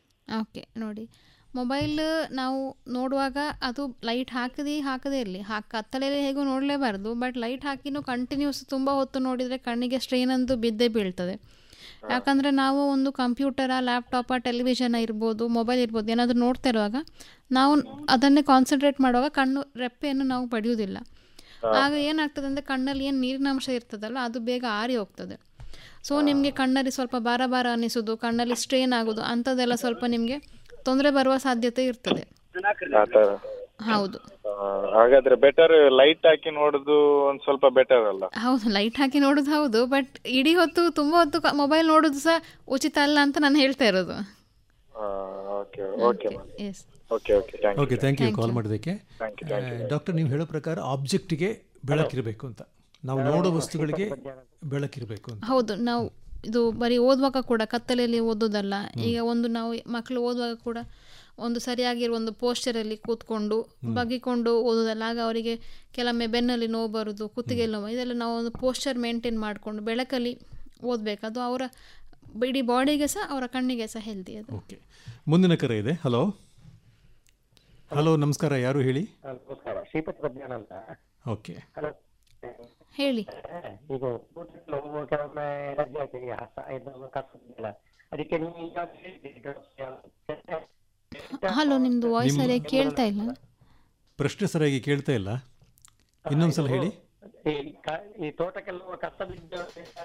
ಓಕೆ ನೋಡಿ ಮೊಬೈಲ್ ನಾವು ನೋಡುವಾಗ ಅದು ಲೈಟ್ ಹಾಕದಿ ಹಾಕದೇ ಇರಲಿ ಹಾಕಿ ಕತ್ತಲೆಯಲ್ಲಿ ಹೇಗೂ ನೋಡಲೇಬಾರ್ದು ಬಟ್ ಲೈಟ್ ಹಾಕಿನೂ ಕಂಟಿನ್ಯೂಸ್ ತುಂಬ ಹೊತ್ತು ನೋಡಿದರೆ ಕಣ್ಣಿಗೆ ಸ್ಟ್ರೈನ್ ಅಂತೂ ಬಿದ್ದೇ ಬೀಳ್ತದೆ ಯಾಕಂದರೆ ನಾವು ಒಂದು ಕಂಪ್ಯೂಟರ ಲ್ಯಾಪ್ಟಾಪ ಟೆಲಿವಿಷನ್ ಇರ್ಬೋದು ಮೊಬೈಲ್ ಇರ್ಬೋದು ಏನಾದರೂ ನೋಡ್ತಾ ಇರುವಾಗ ನಾವು ಅದನ್ನೇ ಕಾನ್ಸಂಟ್ರೇಟ್ ಮಾಡುವಾಗ ಕಣ್ಣು ರೆಪ್ಪೆಯನ್ನು ನಾವು ಪಡೆಯುವುದಿಲ್ಲ ಆಗ ಏನಾಗ್ತದೆ ಅಂದರೆ ಕಣ್ಣಲ್ಲಿ ಏನು ನೀರಿನ ಅಂಶ ಇರ್ತದಲ್ಲ ಅದು ಬೇಗ ಆರಿ ಹೋಗ್ತದೆ ಸೊ ನಿಮಗೆ ಕಣ್ಣಲ್ಲಿ ಸ್ವಲ್ಪ ಭಾರ ಭಾರ ಅನ್ನಿಸೋದು ಕಣ್ಣಲ್ಲಿ ಸ್ಟ್ರೇನ್ ಆಗೋದು ಅಂಥದ್ದೆಲ್ಲ ಸ್ವಲ್ಪ ನಿಮಗೆ ತೊಂದರೆ ಬರುವ ಸಾಧ್ಯತೆ ಇರ್ತದೆ ಆ ತರ ಹೌದು ಆ, ಹಾಗಾದ್ರೆ ಬೆಟರ್ ಲೈಟ್ ಹಾಕಿ ನೋಡುದು ಒಂದ್ ಸ್ವಲ್ಪ ಬೆಟರ್ ಅಲ್ಲ ಹೌದು ಲೈಟ್ ಹಾಕಿ ನೋಡೋದು ಹೌದು ಬಟ್ ಇಡೀ ಹೊತ್ತು ತುಂಬ ಹೊತ್ತು ಮೊಬೈಲ್ ನೋಡೋದು ಸಹ ಉಚಿತ ಅಲ್ಲ ಅಂತ ನಾನು ಹೇಳ್ತಾ ಇರೋದು okay okay yes okay okay thank okay thank you call ಮಾಡೋದಕ್ಕೆ Thank you, thank you. Doctor ನೀವು ಹೇಳೋ ಪ್ರಕಾರ ಆಬ್ಜೆಕ್ಟಿಗೆ ಬೆಳಕಿರಬೇಕು ಅಂತ ನಾವು ನೋಡೋ ವಸ್ತುಗಳಿಗೆ ಬೆಳಕಿರಬೇಕು ಅಂತ ಹೌದು ನಾವು ಇದು ಬರೀ ಓದುವಾಗ ಕೂಡ ಕತ್ತಲೆಯಲ್ಲಿ ಓದೋದಲ್ಲ ಈಗ ಒಂದು ನಾವು ಮಕ್ಕಳು ಓದುವಾಗ ಕೂಡ ಒಂದು ಸರಿಯಾಗಿರುವ ಒಂದು ಪೋಸ್ಚರಲ್ಲಿ ಕೂತ್ಕೊಂಡು ಬಗ್ಗಿಕೊಂಡು ಓದೋದಲ್ಲ ಆಗ ಅವರಿಗೆ ಕೆಲವೊಮ್ಮೆ ಬೆನ್ನಲ್ಲಿ ನೋವು ಬರೋದು ಕುತ್ತಿಗೆಯಲ್ಲಿ ನೋವು ಇದೆಲ್ಲ ನಾವು ಒಂದು ಪೋಸ್ಚರ್ ಮೇಂಟೈನ್ ಮಾಡಿಕೊಂಡು ಬೆಳಕಲ್ಲಿ ಓದಬೇಕು ಅದು ಅವರ ಇಡೀ ಬಾಡಿಗೆ ಸಹ ಅವರ ಕಣ್ಣಿಗೆ ಸಹ ಹೆಲ್ದಿ ಅದು ಓಕೆ ಮುಂದಿನ ಕರೆ ಇದೆ ಹಲೋ ಹಲೋ ನಮಸ್ಕಾರ ಯಾರು ಹೇಳಿ ನಮಸ್ಕಾರ ಶ್ರೀಪತಿ ಪ್ರಜ್ಞಾನ ಅಂತ ಓಕೆ ಹಲೋ ಹೇಳಿ ಈಗ ಊಟಕ್ಕೆ ಹೋಗುವ ಕೆಲವೊಮ್ಮೆ ಎನರ್ಜಿ ಆಗ್ತದೆ ಹಸ ಇದು ಕಷ್ಟಲ್ಲ ಅದಕ್ಕೆ ನೀವು ಈಗ ಹೇಳಿದ್ರಿ ಹಲೋ ನಿಮ್ಮದು ವಾಯ್ಸ್ ನಿಮ್ಮ- ಸರಿಯಾಗಿ ಕೇಳ್ತಾ ಇಲ್ಲ ಪ್ರಶ್ನೆ ಸರಿಯಾಗಿ ಕೇಳ್ತಾ ಇಲ್ಲ ಇನ್ನೊಂದ್ಸಲ ಹೇಳಿ ಈ ಕ- ಈ ತೋಟಕ್ಕೆಲ್ಲ ಹೋಗುವ ಕಸ ಬಿದ್ದು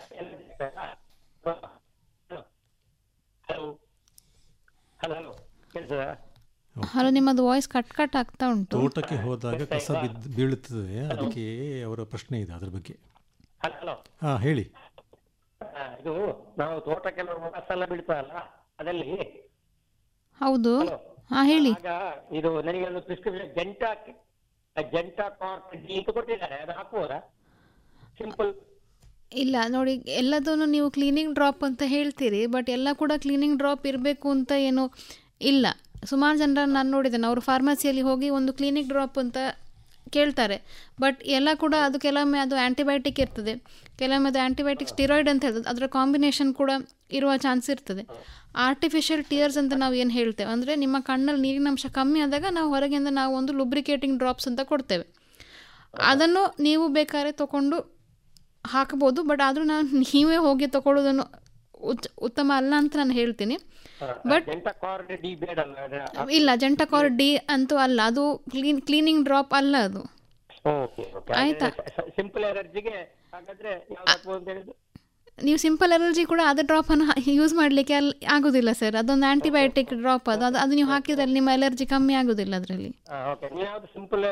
ಹಲೋ ಹಲೋ ಹಲೋ ಕೇಳ್ತದ ಹಲೋ ನಿಮ್ಮದು ವಾಯ್ಸ್ ಕಟ್ ಕಟ್ ಆಗ್ತಾ ಉಂಟು ತೋಟಕ್ಕೆ ಹೋದಾಗ ಕಸ ಬಿದ್ದು ಬೀಳುತ್ತದೆ ಅದಕ್ಕೆ ಅವರ ಪ್ರಶ್ನೆ ಇದೆ ಅದ್ರ ಬಗ್ಗೆ ಹಲೋ ಹಾಂ ಹೇಳಿ ಇದು ನಾವು ತೋಟಕ್ಕೆಲ್ಲ ಹೋಗುವ ಕಸ ಎಲ್ಲ ಬೀಳ್ತದಲ್ಲ ಅದಲ್ಲಿ ಹೌದು ಹಾಂ ಹೇಳಿ ಆಗ ಇದು ನನಗೆ ಒಂದು ಪ್ರಿಸ್ಕ್ರಿಪ್ಷನ್ ಜಂಟಾ ಜಂಟಾ ಕಾರ್ಟ್ ಡಿ ಅಂತ ಕೊಟ್ಟಿದ್ದಾರೆ ಅದು ಹಾಕುವುದಾ ಸಿಂಪಲ್ ಇಲ್ಲ ನೋಡಿ ಎಲ್ಲದನ್ನು ನೀವು ಕ್ಲೀನಿಂಗ್ ಡ್ರಾಪ್ ಅಂತ ಹೇಳ್ತೀರಿ ಬಟ್ ಎಲ್ಲ ಕೂಡ ಕ್ಲೀನಿಂಗ್ ಡ್ರಾಪ್ ಇರಬೇಕು ಅಂತ ಏನು ಇಲ್ಲ ಸುಮಾರು ಜನರನ್ನು ನಾನು ನೋಡಿದ್ದೇನೆ ಅವರು ಫಾರ್ಮಸಿಯಲ್ಲಿ ಹೋಗಿ ಒಂದು ಕ್ಲೀನಿಕ್ ಡ್ರಾಪ್ ಅಂತ ಕೇಳ್ತಾರೆ ಬಟ್ ಎಲ್ಲ ಕೂಡ ಅದು ಕೆಲವೊಮ್ಮೆ ಅದು ಆ್ಯಂಟಿಬಯೋಟಿಕ್ ಇರ್ತದೆ ಕೆಲವೊಮ್ಮೆ ಅದು ಆ್ಯಂಟಿಬಯೋಟಿಕ್ ಸ್ಟಿರಾಯ್ಡ್ ಅಂತ ಹೇಳ್ತದೆ ಅದರ ಕಾಂಬಿನೇಷನ್ ಕೂಡ ಇರುವ ಚಾನ್ಸ್ ಇರ್ತದೆ ಆರ್ಟಿಫಿಷಿಯಲ್ ಟಿಯರ್ಸ್ ಅಂತ ನಾವು ಏನು ಹೇಳ್ತೇವೆ ಅಂದರೆ ನಿಮ್ಮ ಕಣ್ಣಲ್ಲಿ ನೀರಿನ ಅಂಶ ಕಮ್ಮಿ ಆದಾಗ ನಾವು ಹೊರಗಿಂದ ನಾವು ಒಂದು ಲುಬ್ರಿಕೇಟಿಂಗ್ ಡ್ರಾಪ್ಸ್ ಅಂತ ಕೊಡ್ತೇವೆ ಅದನ್ನು ನೀವು ಬೇಕಾದ್ರೆ ತಗೊಂಡು ಹಾಕ್ಬೋದು ಬಟ್ ಆದರೂ ನಾನು ನೀವೇ ಹೋಗಿ ತಗೊಳ್ಳೋದನ್ನು ಉತ್ ಉತ್ತಮ ಅಲ್ಲ ಅಂತ ನಾನು ಹೇಳ್ತೀನಿ ಬಟ್ ಜಂಟಾ ಕಾರ್ಟ್ ಡಿ ಬೇಡ ಅಲ್ಲ ಅದು- ಇಲ್ಲ ಜಂಟಕಾರ್ ಡಿ ಅಂತೂ ಅಲ್ಲ ಅದು ಕ್ಲೀನ್ ಕ್ಲೀನಿಂಗ್ ಡ್ರಾಪ್ ಅಲ್ಲ ಅದು ಓಕೆ ಓಕೆ ಆಯ್ತಾ? ಸಿಂಪಲ್ ಎನರ್ಜಿಗೆ ಹಾಗಾದ್ರೆ ಯಾವ್ದು ಹಾಕ್ಬೋದು ಅಂತ ಹೇಳಿದ್ರು ನೀವು ಸಿಂಪಲ್ ಎಲರ್ಜಿ ಕೂಡ ಅದು ಡ್ರಾಪನ್ನು ಯೂಸ್ ಮಾಡಲಿಕ್ಕೆ ಅಲ್ಲಿ ಆಗೋದಿಲ್ಲ ಸರ್ ಅದೊಂದು ಆ್ಯಂಟಿಬಯೋಟಿಕ್ ಡ್ರಾಪ್ ಅದು ಅದು ಅದು ನೀವು ಹಾಕಿದ್ರೆ ನಿಮ್ಮ ಎಲರ್ಜಿ ಕಮ್ಮಿ ಆಗೋದಿಲ್ಲ ಅದರಲ್ಲಿ ಓಕೆ ನೀವು ಯಾವ್ದು ಸಿಂಪಲ್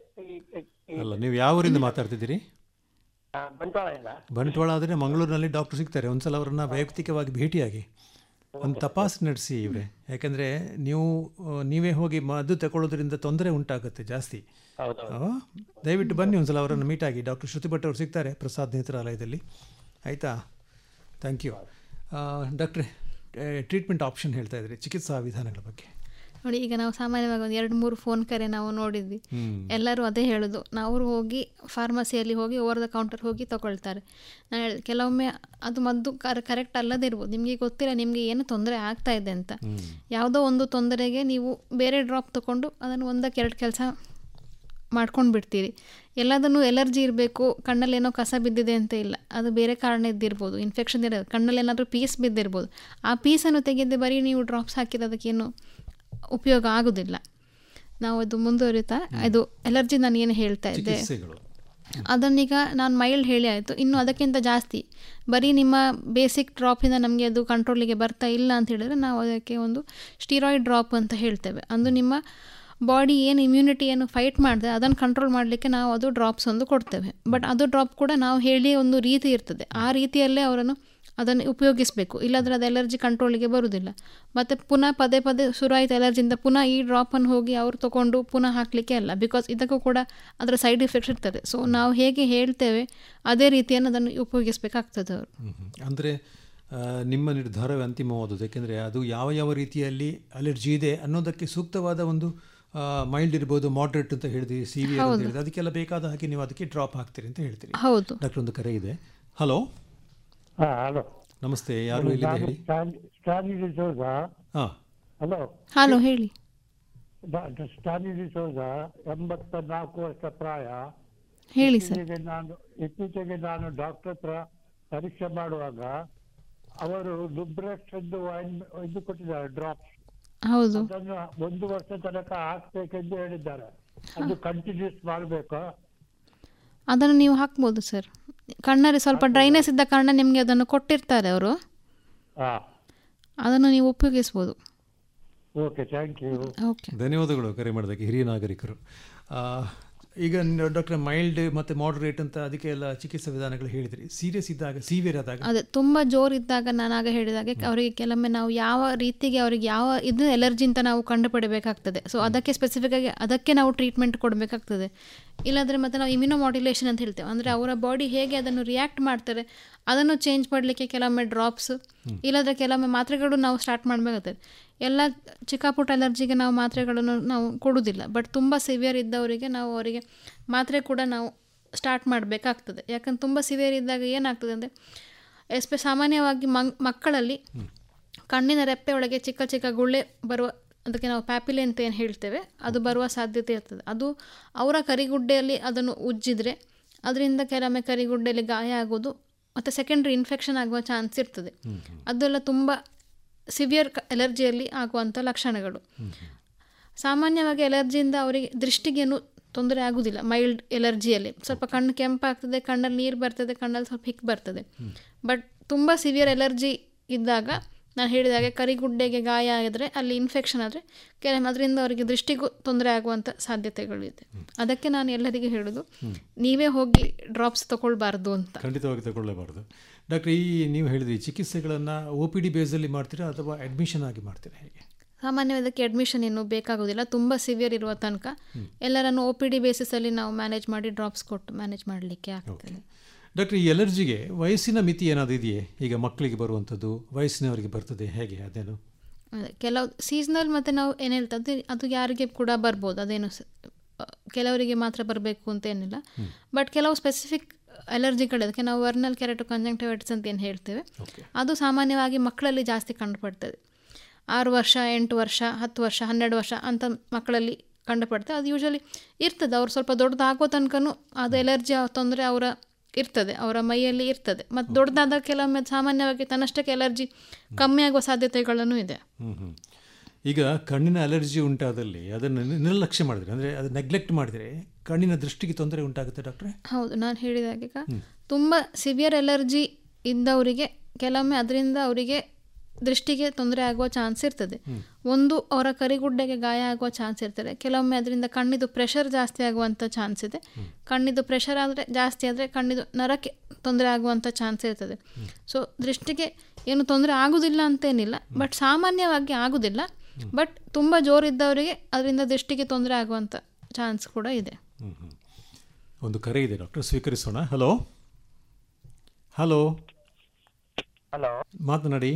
ಅಲ್ಲ ನೀವು ಯಾವ ಊರಿಂದ ಮಾತಾಡ್ತಿದ್ದೀರಿ ಬಂಟ್ವಾಳದಿಂದ ಬಂಟ್ವಾಳ ಆದರೆ ಮಂಗಳೂರಿನಲ್ಲಿ ಡಾಕ್ಟರ್ ಸಿಗ್ತಾರೆ ಒಂದ್ಸಲ ಅವರನ್ನ ವೈಯಕ್ತಿಕವಾಗಿ ಭೇಟಿಯಾಗಿ ಒಂದು ತಪಾಸಣೆ ನಡೆಸಿ ಇವರೇ ಯಾಕಂದರೆ ನೀವು ಆ, ನೀವೇ ಹೋಗಿ ಮದ್ದು ತಗೊಳ್ಳೋದ್ರಿಂದ ತೊಂದರೆ ಉಂಟಾಗುತ್ತೆ ಜಾಸ್ತಿ ಹೌದು ಆ, ದಯವಿಟ್ಟು ಬನ್ನಿ ಒಂದ್ಸಲ ಅವರನ್ನು ಮೀಟ್ ಆಗಿ ಡಾಕ್ಟರ್ ಶ್ರುತಿ ಭಟ್ ಅವರು ಸಿಗ್ತಾರೆ ಪ್ರಸಾದ್ ನೇತ್ರಾಲಯದಲ್ಲಿ ಆಯಿತಾ ಥ್ಯಾಂಕ್ ಯು ಡಾಕ್ಟ್ರೆ ಟ್ರೀಟ್ಮೆಂಟ್ ಆಪ್ಷನ್ ಹೇಳ್ತಾ ಇದ್ರಿ ಚಿಕಿತ್ಸಾ ವಿಧಾನಗಳ ಬಗ್ಗೆ ನೋಡಿ ಈಗ ನಾವು ಸಾಮಾನ್ಯವಾಗಿ ಒಂದು ಎರಡು ಮೂರು ಫೋನ್ ಕರೆ ನಾವು ನೋಡಿದ್ವಿ ಹ್ಮ್. ಎಲ್ಲರೂ ಅದೇ ಹೇಳೋದು ನಾವು ಹೋಗಿ ಫಾರ್ಮಸಿಯಲ್ಲಿ ಹೋಗಿ ಓವರ್ ದ ಕೌಂಟರ್ ಹೋಗಿ ತಗೊಳ್ತಾರೆ ನಾನು ಹೇಳಿದೆ ಕೆಲವೊಮ್ಮೆ ಅದು ಮದ್ದು ಕರೆಕ್ಟ್ ಅಲ್ಲದೇ ಇರ್ಬೋದು ನಿಮಗೆ ಗೊತ್ತಿಲ್ಲ ನಿಮಗೆ ಏನು ತೊಂದರೆ ಆಗ್ತಾ ಇದೆ ಅಂತ ಯಾವುದೋ ಒಂದು ತೊಂದರೆಗೆ ನೀವು ಬೇರೆ ಡ್ರಾಪ್ ತಗೊಂಡು ಅದನ್ನು ಒಂದಕ್ಕೆ ಎರಡು ಕೆಲಸ ಮಾಡ್ಕೊಂಡು ಬಿಡ್ತೀರಿ ಎಲ್ಲದನ್ನು ಎಲರ್ಜಿ ಇರಬೇಕು ಕಣ್ಣಲ್ಲಿ ಏನೋ ಕಸ ಬಿದ್ದಿದೆ ಅಂತ ಇಲ್ಲ ಅದು ಬೇರೆ ಕಾರಣ ಇದ್ದಿರ್ಬೋದು ಇನ್ಫೆಕ್ಷನ್ ಇರೋದು ಕಣ್ಣಲ್ಲಿ ಏನಾದರೂ ಪೀಸ್ ಬಿದ್ದಿರ್ಬೋದು ಆ ಪೀಸನ್ನು ತೆಗೆದು ಬರೀ ನೀವು ಡ್ರಾಪ್ಸ್ ಹಾಕಿರೋದಕ್ಕೇನು ಉಪಯೋಗ ಆಗೋದಿಲ್ಲ ನಾವು ಅದು ಮುಂದುವರಿತಾ ಇದು ಎಲರ್ಜಿ ನಾನು ಏನು ಹೇಳ್ತಾ ಇದ್ದೆ ಚಿಕಿತ್ಸೆಗಳು ಅದನ್ನೀಗ ನಾನು ಮೈಲ್ಡ್ ಹೇಳಿ ಆಯಿತು ಇನ್ನು ಅದಕ್ಕಿಂತ ಜಾಸ್ತಿ ಬರೀ ನಿಮ್ಮ ಬೇಸಿಕ್ ಡ್ರಾಪಿಂದ ನಮಗೆ ಅದು ಕಂಟ್ರೋಲಿಗೆ ಬರ್ತಾ ಇಲ್ಲ ಅಂತ ಹೇಳಿದ್ರೆ ನಾವು ಅದಕ್ಕೆ ಒಂದು ಸ್ಟಿರಾಯ್ಡ್ ಡ್ರಾಪ್ ಅಂತ ಹೇಳ್ತೇವೆ ಅದು ನಿಮ್ಮ ಬಾಡಿ ಏನು ಇಮ್ಯುನಿಟಿ ಏನು ಫೈಟ್ ಮಾಡಿದೆ ಅದನ್ನು ಕಂಟ್ರೋಲ್ ಮಾಡಲಿಕ್ಕೆ ನಾವು ಅದು ಡ್ರಾಪ್ಸ್ ಒಂದು ಕೊಡ್ತೇವೆ ಬಟ್ ಅದು ಡ್ರಾಪ್ ಕೂಡ ನಾವು ಹೇಳಿ ಒಂದು ರೀತಿ ಇರ್ತದೆ ಆ ರೀತಿಯಲ್ಲೇ ಅವರನ್ನು ಅದನ್ನು ಉಪಯೋಗಿಸಬೇಕು ಇಲ್ಲಾಂದರೆ ಅದು ಎಲರ್ಜಿ ಕಂಟ್ರೋಲಿಗೆ ಬರುವುದಿಲ್ಲ ಮತ್ತು ಪುನಃ ಪದೇ ಪದೇ ಶುರುವಾಯಿತು ಎಲರ್ಜಿಯಿಂದ ಪುನಃ ಈ ಡ್ರಾಪನ್ನು ಹೋಗಿ ಅವರು ತಗೊಂಡು ಪುನಃ ಹಾಕಲಿಕ್ಕೆ ಅಲ್ಲ ಬಿಕಾಸ್ ಇದಕ್ಕೂ ಕೂಡ ಅದರ ಸೈಡ್ ಎಫೆಕ್ಟ್ಸ್ ಇರ್ತದೆ ಸೊ ನಾವು ಹೇಗೆ ಹೇಳ್ತೇವೆ ಅದೇ ರೀತಿಯನ್ನು ಅದನ್ನು ಉಪಯೋಗಿಸಬೇಕಾಗ್ತದೆ ಅವರು ಅಂದರೆ ನಿಮ್ಮ ನಿರ್ಧಾರವೇ ಅಂತಿಮವಾದುದು ಯಾಕೆಂದರೆ ಅದು ಯಾವ ಯಾವ ರೀತಿಯಲ್ಲಿ ಅಲರ್ಜಿ ಇದೆ ಅನ್ನೋದಕ್ಕೆ ಸೂಕ್ತವಾದ ಒಂದು ಮೈಲ್ಡ್ ಇರ್ಬೋದು ಮಾಡ್ರೇಟ್ ಅಂತ ಹೇಳಿದ್ರಿ ಸಿ ವಿ ಅಂತ ಹೌದು. ಹೇಳಿದ್ರೆ ಅದಕ್ಕೆಲ್ಲ ಬೇಕಾದ ಹಾಗೆ ನೀವು ಅದಕ್ಕೆ ಡ್ರಾಪ್ ಹಾಕ್ತೀರಿ ಅಂತ ಹೇಳ್ತೀರಿ ಹೌದು. ಡಾಕ್ಟರ್ ಒಂದು ಕರೆ ಇದೆ ಹಲೋ ಹಾ ಹಲೋ ನಮಸ್ತೆ ಯಾರು ಎಲ್ಲಿಂದ ಹೇಳಿ ಸ್ಟಾನಿ ಡಿಸೋಜ ಹಾಂ ಹಲೋ ಹಲೋ ಹೇಳಿ ಡಾಕ್ಟರ್ ಸ್ಟಾನಿ ಡಿಸೋಜ ಎಂಬತ್ತ ನಾಲ್ಕು ವರ್ಷ ಪ್ರಾಯ ಹೇಳಿ ಸರ್ ಇತ್ತೀಚೆಗೆ ನಾನು ಇತ್ತೀಚೆಗೆ ನಾನು ಡಾಕ್ಟರ್ ಹತ್ರ ಪರೀಕ್ಷೆ ಮಾಡುವಾಗ ಅವರು ಡುಬ್ರೆಕ್ಸ್ ಎಂದು ವೈನ್- ಇದು ಕೊಟ್ಟಿದ್ದಾರೆ ಡ್ರಾಪ್ಸ್ ಹೌದು ಅದನ್ನು ಒಂದು ವರ್ಷ ತನಕ ಹಾಕ್ಬೇಕೆಂದು ಹೇಳಿದ್ದಾರೆ ಅದು ಕಂಟಿನ್ಯೂಸ್ ಮಾಡಬೇಕು ಅದನ್ನು ನೀವು ಹಾಕ್ಬೋದು ಸರ್ ಕಣ್ಣಲ್ಲಿ ಸ್ವಲ್ಪ ಡ್ರೈನೆಸ್ ಇದ್ದ ಕಾರಣ ನಿಮಗೆ ಅದನ್ನು ಕೊಟ್ಟಿರ್ತಾರೆ ಅವರು ಹಾ ಅದನ್ನು ನೀವು ಉಪಯೋಗಿಸ್ಬೋದು ಓಕೆ ಥ್ಯಾಂಕ್ ಯು ಓಕೆ ಧನ್ಯವಾದಗಳು ಕರೆ ಮಾಡೋದಕ್ಕೆ ಹಿರಿಯ ನಾಗರಿಕರು ಆ, ಈಗ ಡಾಕ್ಟರ್ ಮೈಲ್ಡ್ ಮತ್ತು ಮಾಡ್ರೇಟ್ ಅಂತ ಅದಕ್ಕೆ ಎಲ್ಲ ಚಿಕಿತ್ಸಾ ವಿಧಾನಗಳು ಹೇಳಿದ್ರಿ ಸೀರಿಯಸ್ ಇದ್ದಾಗ ಸೀವಿಯರ್ ಆದಾಗ ಅದೇ ತುಂಬ ಜೋರಿದ್ದಾಗ ನಾನು ಆಗ ಹೇಳಿದಾಗೆ ಅವರಿಗೆ ಕೆಲವೊಮ್ಮೆ ನಾವು ಯಾವ ರೀತಿಗೆ ಅವರಿಗೆ ಯಾವ ಇದು ಎಲರ್ಜಿ ಅಂತ ನಾವು ಕಂಡುಪಡಬೇಕಾಗ್ತದೆ ಸೊ ಅದಕ್ಕೆ ಸ್ಪೆಸಿಫಿಕ್ ಆಗಿ ಅದಕ್ಕೆ ನಾವು ಟ್ರೀಟ್ಮೆಂಟ್ ಕೊಡಬೇಕಾಗ್ತದೆ ಇಲ್ಲಾಂದರೆ ಮತ್ತೆ ನಾವು ಇಮ್ಯುನೋ ಮಾಡ್ಯುಲೇಷನ್ ಅಂತ ಹೇಳ್ತೇವೆ ಅಂದರೆ ಅವರ ಬಾಡಿ ಹೇಗೆ ಅದನ್ನು ರಿಯಾಕ್ಟ್ ಮಾಡ್ತಾರೆ ಅದನ್ನು ಚೇಂಜ್ ಮಾಡಲಿಕ್ಕೆ ಕೆಲವೊಮ್ಮೆ ಡ್ರಾಪ್ಸ್ ಇಲ್ಲಾಂದರೆ ಕೆಲವೊಮ್ಮೆ ಮಾತ್ರೆಗಳು ನಾವು ಸ್ಟಾರ್ಟ್ ಮಾಡಬೇಕಾಗ್ತದೆ ಎಲ್ಲ ಚಿಕ್ಕ ಪುಟ್ಟ ಅಲರ್ಜಿಗೆ ನಾವು ಮಾತ್ರೆಗಳನ್ನು ನಾವು ಕೊಡುವುದಿಲ್ಲ ಬಟ್ ತುಂಬ ಸಿವಿಯರ್ ಇದ್ದವರಿಗೆ ನಾವು ಅವರಿಗೆ ಮಾತ್ರೆ ಕೂಡ ನಾವು ಸ್ಟಾರ್ಟ್ ಮಾಡಬೇಕಾಗ್ತದೆ ಯಾಕಂದ್ರೆ ತುಂಬ ಸಿವಿಯರ್ ಇದ್ದಾಗ ಏನಾಗ್ತದೆ ಅಂದರೆ ಎಸ್ಪೆ ಸಾಮಾನ್ಯವಾಗಿ ಮಂಗ್ ಮಕ್ಕಳಲ್ಲಿ ಕಣ್ಣಿನ ರೆಪ್ಪೆ ಒಳಗೆ ಚಿಕ್ಕ ಚಿಕ್ಕ ಗುಳ್ಳೆ ಬರುವ ಅದಕ್ಕೆ ನಾವು ಪ್ಯಾಪಿಲೆ ಅಂತ ಏನು ಹೇಳ್ತೇವೆ ಅದು ಬರುವ ಸಾಧ್ಯತೆ ಇರ್ತದೆ ಅದು ಅವರ ಕರಿಗುಡ್ಡೆಯಲ್ಲಿ ಅದನ್ನು ಉಜ್ಜಿದ್ರೆ ಅದರಿಂದ ಕೆಲವೊಮ್ಮೆ ಕರಿಗುಡ್ಡೆಯಲ್ಲಿ ಗಾಯ ಆಗೋದು ಮತ್ತು ಸೆಕೆಂಡ್ರಿ ಇನ್ಫೆಕ್ಷನ್ ಆಗುವ ಚಾನ್ಸ್ ಇರ್ತದೆ ಅದೆಲ್ಲ ತುಂಬ ಸಿವಿಯರ್ ಎಲರ್ಜಿಯಲ್ಲಿ ಆಗುವಂಥ ಲಕ್ಷಣಗಳು ಸಾಮಾನ್ಯವಾಗಿ ಎಲರ್ಜಿಯಿಂದ ಅವರಿಗೆ ದೃಷ್ಟಿಗೇನು ತೊಂದರೆ ಆಗುವುದಿಲ್ಲ ಮೈಲ್ಡ್ ಎಲರ್ಜಿಯಲ್ಲಿ ಸ್ವಲ್ಪ ಕಣ್ಣು ಕೆಂಪಾಗ್ತದೆ ಕಣ್ಣಲ್ಲಿ ನೀರು ಬರ್ತದೆ ಕಣ್ಣಲ್ಲಿ ಸ್ವಲ್ಪ ಹಿಕ್ ಬರ್ತದೆ ಬಟ್ ತುಂಬ ಸಿವಿಯರ್ ಎಲರ್ಜಿ ಇದ್ದಾಗ ನಾನು ಹೇಳಿದಾಗೆ ಕರಿಗುಡ್ಡೆಗೆ ಗಾಯ ಆಗಿದ್ರೆ ಅಲ್ಲಿ ಇನ್ಫೆಕ್ಷನ್ ಆದರೆ ಕೆಲವೊಮ್ಮೆ ಅದರಿಂದ ಅವರಿಗೆ ದೃಷ್ಟಿಗೂ ತೊಂದರೆ ಆಗುವಂಥ ಸಾಧ್ಯತೆಗಳಿದೆ ಅದಕ್ಕೆ ನಾನು ಎಲ್ಲರಿಗೂ ಹೇಳೋದು ನೀವೇ ಹೋಗಿ ಡ್ರಾಪ್ಸ್ ತಗೊಳ್ಬಾರ್ದು ಅಂತ ಖಂಡಿತವಾಗಿ ತಗೊಳ್ಳೇಬಾರ್ದು ಡಾಕ್ಟರ್ ಈ ನೀವು ಹೇಳಿದ್ರಿ ಚಿಕಿತ್ಸೆಗಳನ್ನು ಒ ಪಿ ಡಿ ಬೇಸಲ್ಲಿ ಮಾಡ್ತೀರಾ ಅಥವಾ ಅಡ್ಮಿಷನ್ ಆಗಿ ಮಾಡ್ತೀರಾ ಹೇಗೆ ಸಾಮಾನ್ಯವಾಗಿ ಅದಕ್ಕೆ ಅಡ್ಮಿಷನ್ ಏನು ಬೇಕಾಗೋದಿಲ್ಲ ತುಂಬ ಸಿವಿಯರ್ ಇರುವ ತನಕ ಎಲ್ಲರನ್ನು ಒ ಪಿ ಡಿ ಬೇಸಿಸಲ್ಲಿ ನಾವು ಮ್ಯಾನೇಜ್ ಮಾಡಿ ಡ್ರಾಪ್ಸ್ ಕೊಟ್ಟು ಮ್ಯಾನೇಜ್ ಮಾಡಲಿಕ್ಕೆ ಆಗ್ತದೆ ಡಾಕ್ಟರ್ ಈ ಎಲರ್ಜಿಗೆ ವಯಸ್ಸಿನ ಮಿತಿ ಏನಾದರೂ ಇದೆಯೇ ಈಗ ಮಕ್ಕಳಿಗೆ ಬರುವಂಥದ್ದು ವಯಸ್ಸಿನವರಿಗೆ ಬರ್ತದೆ ಹೇಗೆ ಅದೇನು ಅದೇ ಕೆಲವು ಸೀಸ್ನಲ್ ಮತ್ತು ನಾವು ಏನು ಹೇಳ್ತದೆ ಅದು ಯಾರಿಗೆ ಕೂಡ ಬರ್ಬೋದು ಅದೇನು ಸ- ಕೆಲವರಿಗೆ ಮಾತ್ರ ಬರಬೇಕು ಅಂತ ಏನಿಲ್ಲ ಬಟ್ ಕೆಲವು ಸ್ಪೆಸಿಫಿಕ್ ಅಲರ್ಜಿಗಳು ಅದಕ್ಕೆ ನಾವು ವರ್ನಲ್ ಕೆರೆಟೋ ಕಂಜಂಕ್ಟಿವೈಟಿಸ್ ಅಂತ ಏನು ಹೇಳ್ತೇವೆ ಅದು ಸಾಮಾನ್ಯವಾಗಿ ಮಕ್ಕಳಲ್ಲಿ ಜಾಸ್ತಿ ಕಂಡುಪಡ್ತದೆ ಆರು ವರ್ಷ ಎಂಟು ವರ್ಷ ಹತ್ತು ವರ್ಷ ಹನ್ನೆರಡು ವರ್ಷ ಅಂತ ಮಕ್ಕಳಲ್ಲಿ ಕಂಡುಪಡ್ತದೆ ಅದು ಯೂಶಲಿ ಇರ್ತದೆ ಅವ್ರು ಸ್ವಲ್ಪ ದೊಡ್ಡದಾಗೋ ತನಕನೂ ಅದು ಎಲರ್ಜಿ ತೊಂದರೆ ಅವರ ಇರ್ತದೆ ಅವರ ಮೈಯಲ್ಲಿ ಇರ್ತದೆ ಮತ್ತು ದೊಡ್ಡದಾದ ಕೆಲವೊಮ್ಮೆ ಸಾಮಾನ್ಯವಾಗಿ ತನ್ನಷ್ಟಕ್ಕೆ ಎಲರ್ಜಿ ಕಮ್ಮಿ ಆಗುವ ಸಾಧ್ಯತೆಗಳನ್ನು ಇದೆ ಹ್ಮ್ ಹ್ಮ್. ಈಗ ಕಣ್ಣಿನ ಅಲರ್ಜಿ ಉಂಟಾದಲ್ಲಿ ಅದನ್ನು ನಿ- ನಿರ್ಲಕ್ಷ್ಯ ಮಾಡಿದ್ರೆ ಅಂದರೆ ಅದು ನೆಗ್ಲೆಕ್ಟ್ ಮಾಡಿದರೆ ಕಣ್ಣಿನ ದೃಷ್ಟಿಗೆ ತೊಂದರೆ ಉಂಟಾಗುತ್ತೆ ಡಾಕ್ಟ್ರೆ ಹೌದು ನಾನು ಹೇಳಿದಾಗೆ ಈಗ ತುಂಬ ಸಿವಿಯರ್ ಎಲರ್ಜಿ ಇದ್ದವರಿಗೆ ಕೆಲವೊಮ್ಮೆ ಅದರಿಂದ ಅವರಿಗೆ ದೃಷ್ಟಿಗೆ ತೊಂದರೆ ಆಗುವ ಚಾನ್ಸ್ ಇರ್ತದೆ ಒಂದು ಅವರ ಕರಿಗುಡ್ಡೆಗೆ ಗಾಯ ಆಗುವ ಚಾನ್ಸ್ ಇರ್ತದೆ ಕೆಲವೊಮ್ಮೆ ಅದರಿಂದ ಕಣ್ಣಿದು ಪ್ರೆಷರ್ ಜಾಸ್ತಿ ಆಗುವಂಥ ಚಾನ್ಸ್ ಇದೆ ಕಣ್ಣಿದು ಪ್ರೆಷರ್ ಆದರೆ ಜಾಸ್ತಿ ಆದರೆ ಕಣ್ಣಿದು ನರಕ್ಕೆ ತೊಂದರೆ ಆಗುವಂಥ ಚಾನ್ಸ್ ಇರ್ತದೆ ಸೊ ದೃಷ್ಟಿಗೆ ಏನು ತೊಂದರೆ ಆಗುವುದಿಲ್ಲ ಅಂತೇನಿಲ್ಲ ಬಟ್ ಸಾಮಾನ್ಯವಾಗಿ ಆಗುವುದಿಲ್ಲ ಬಟ್ ತುಂಬ ಜೋರಿದ್ದವರಿಗೆ ಅದರಿಂದ ದೃಷ್ಟಿಗೆ ತೊಂದರೆ ಆಗುವಂಥ ಚಾನ್ಸ್ ಕೂಡ ಇದೆ ಹ್ಮ್ ಹ್ಮ್. ಒಂದು ಕರೆ ಇದೆ ಡಾಕ್ಟರ್ ಸ್ವೀಕರಿಸೋಣ ಹಲೋ ಹಲೋ ಹಲೋ ಮಾತನಾಡಿ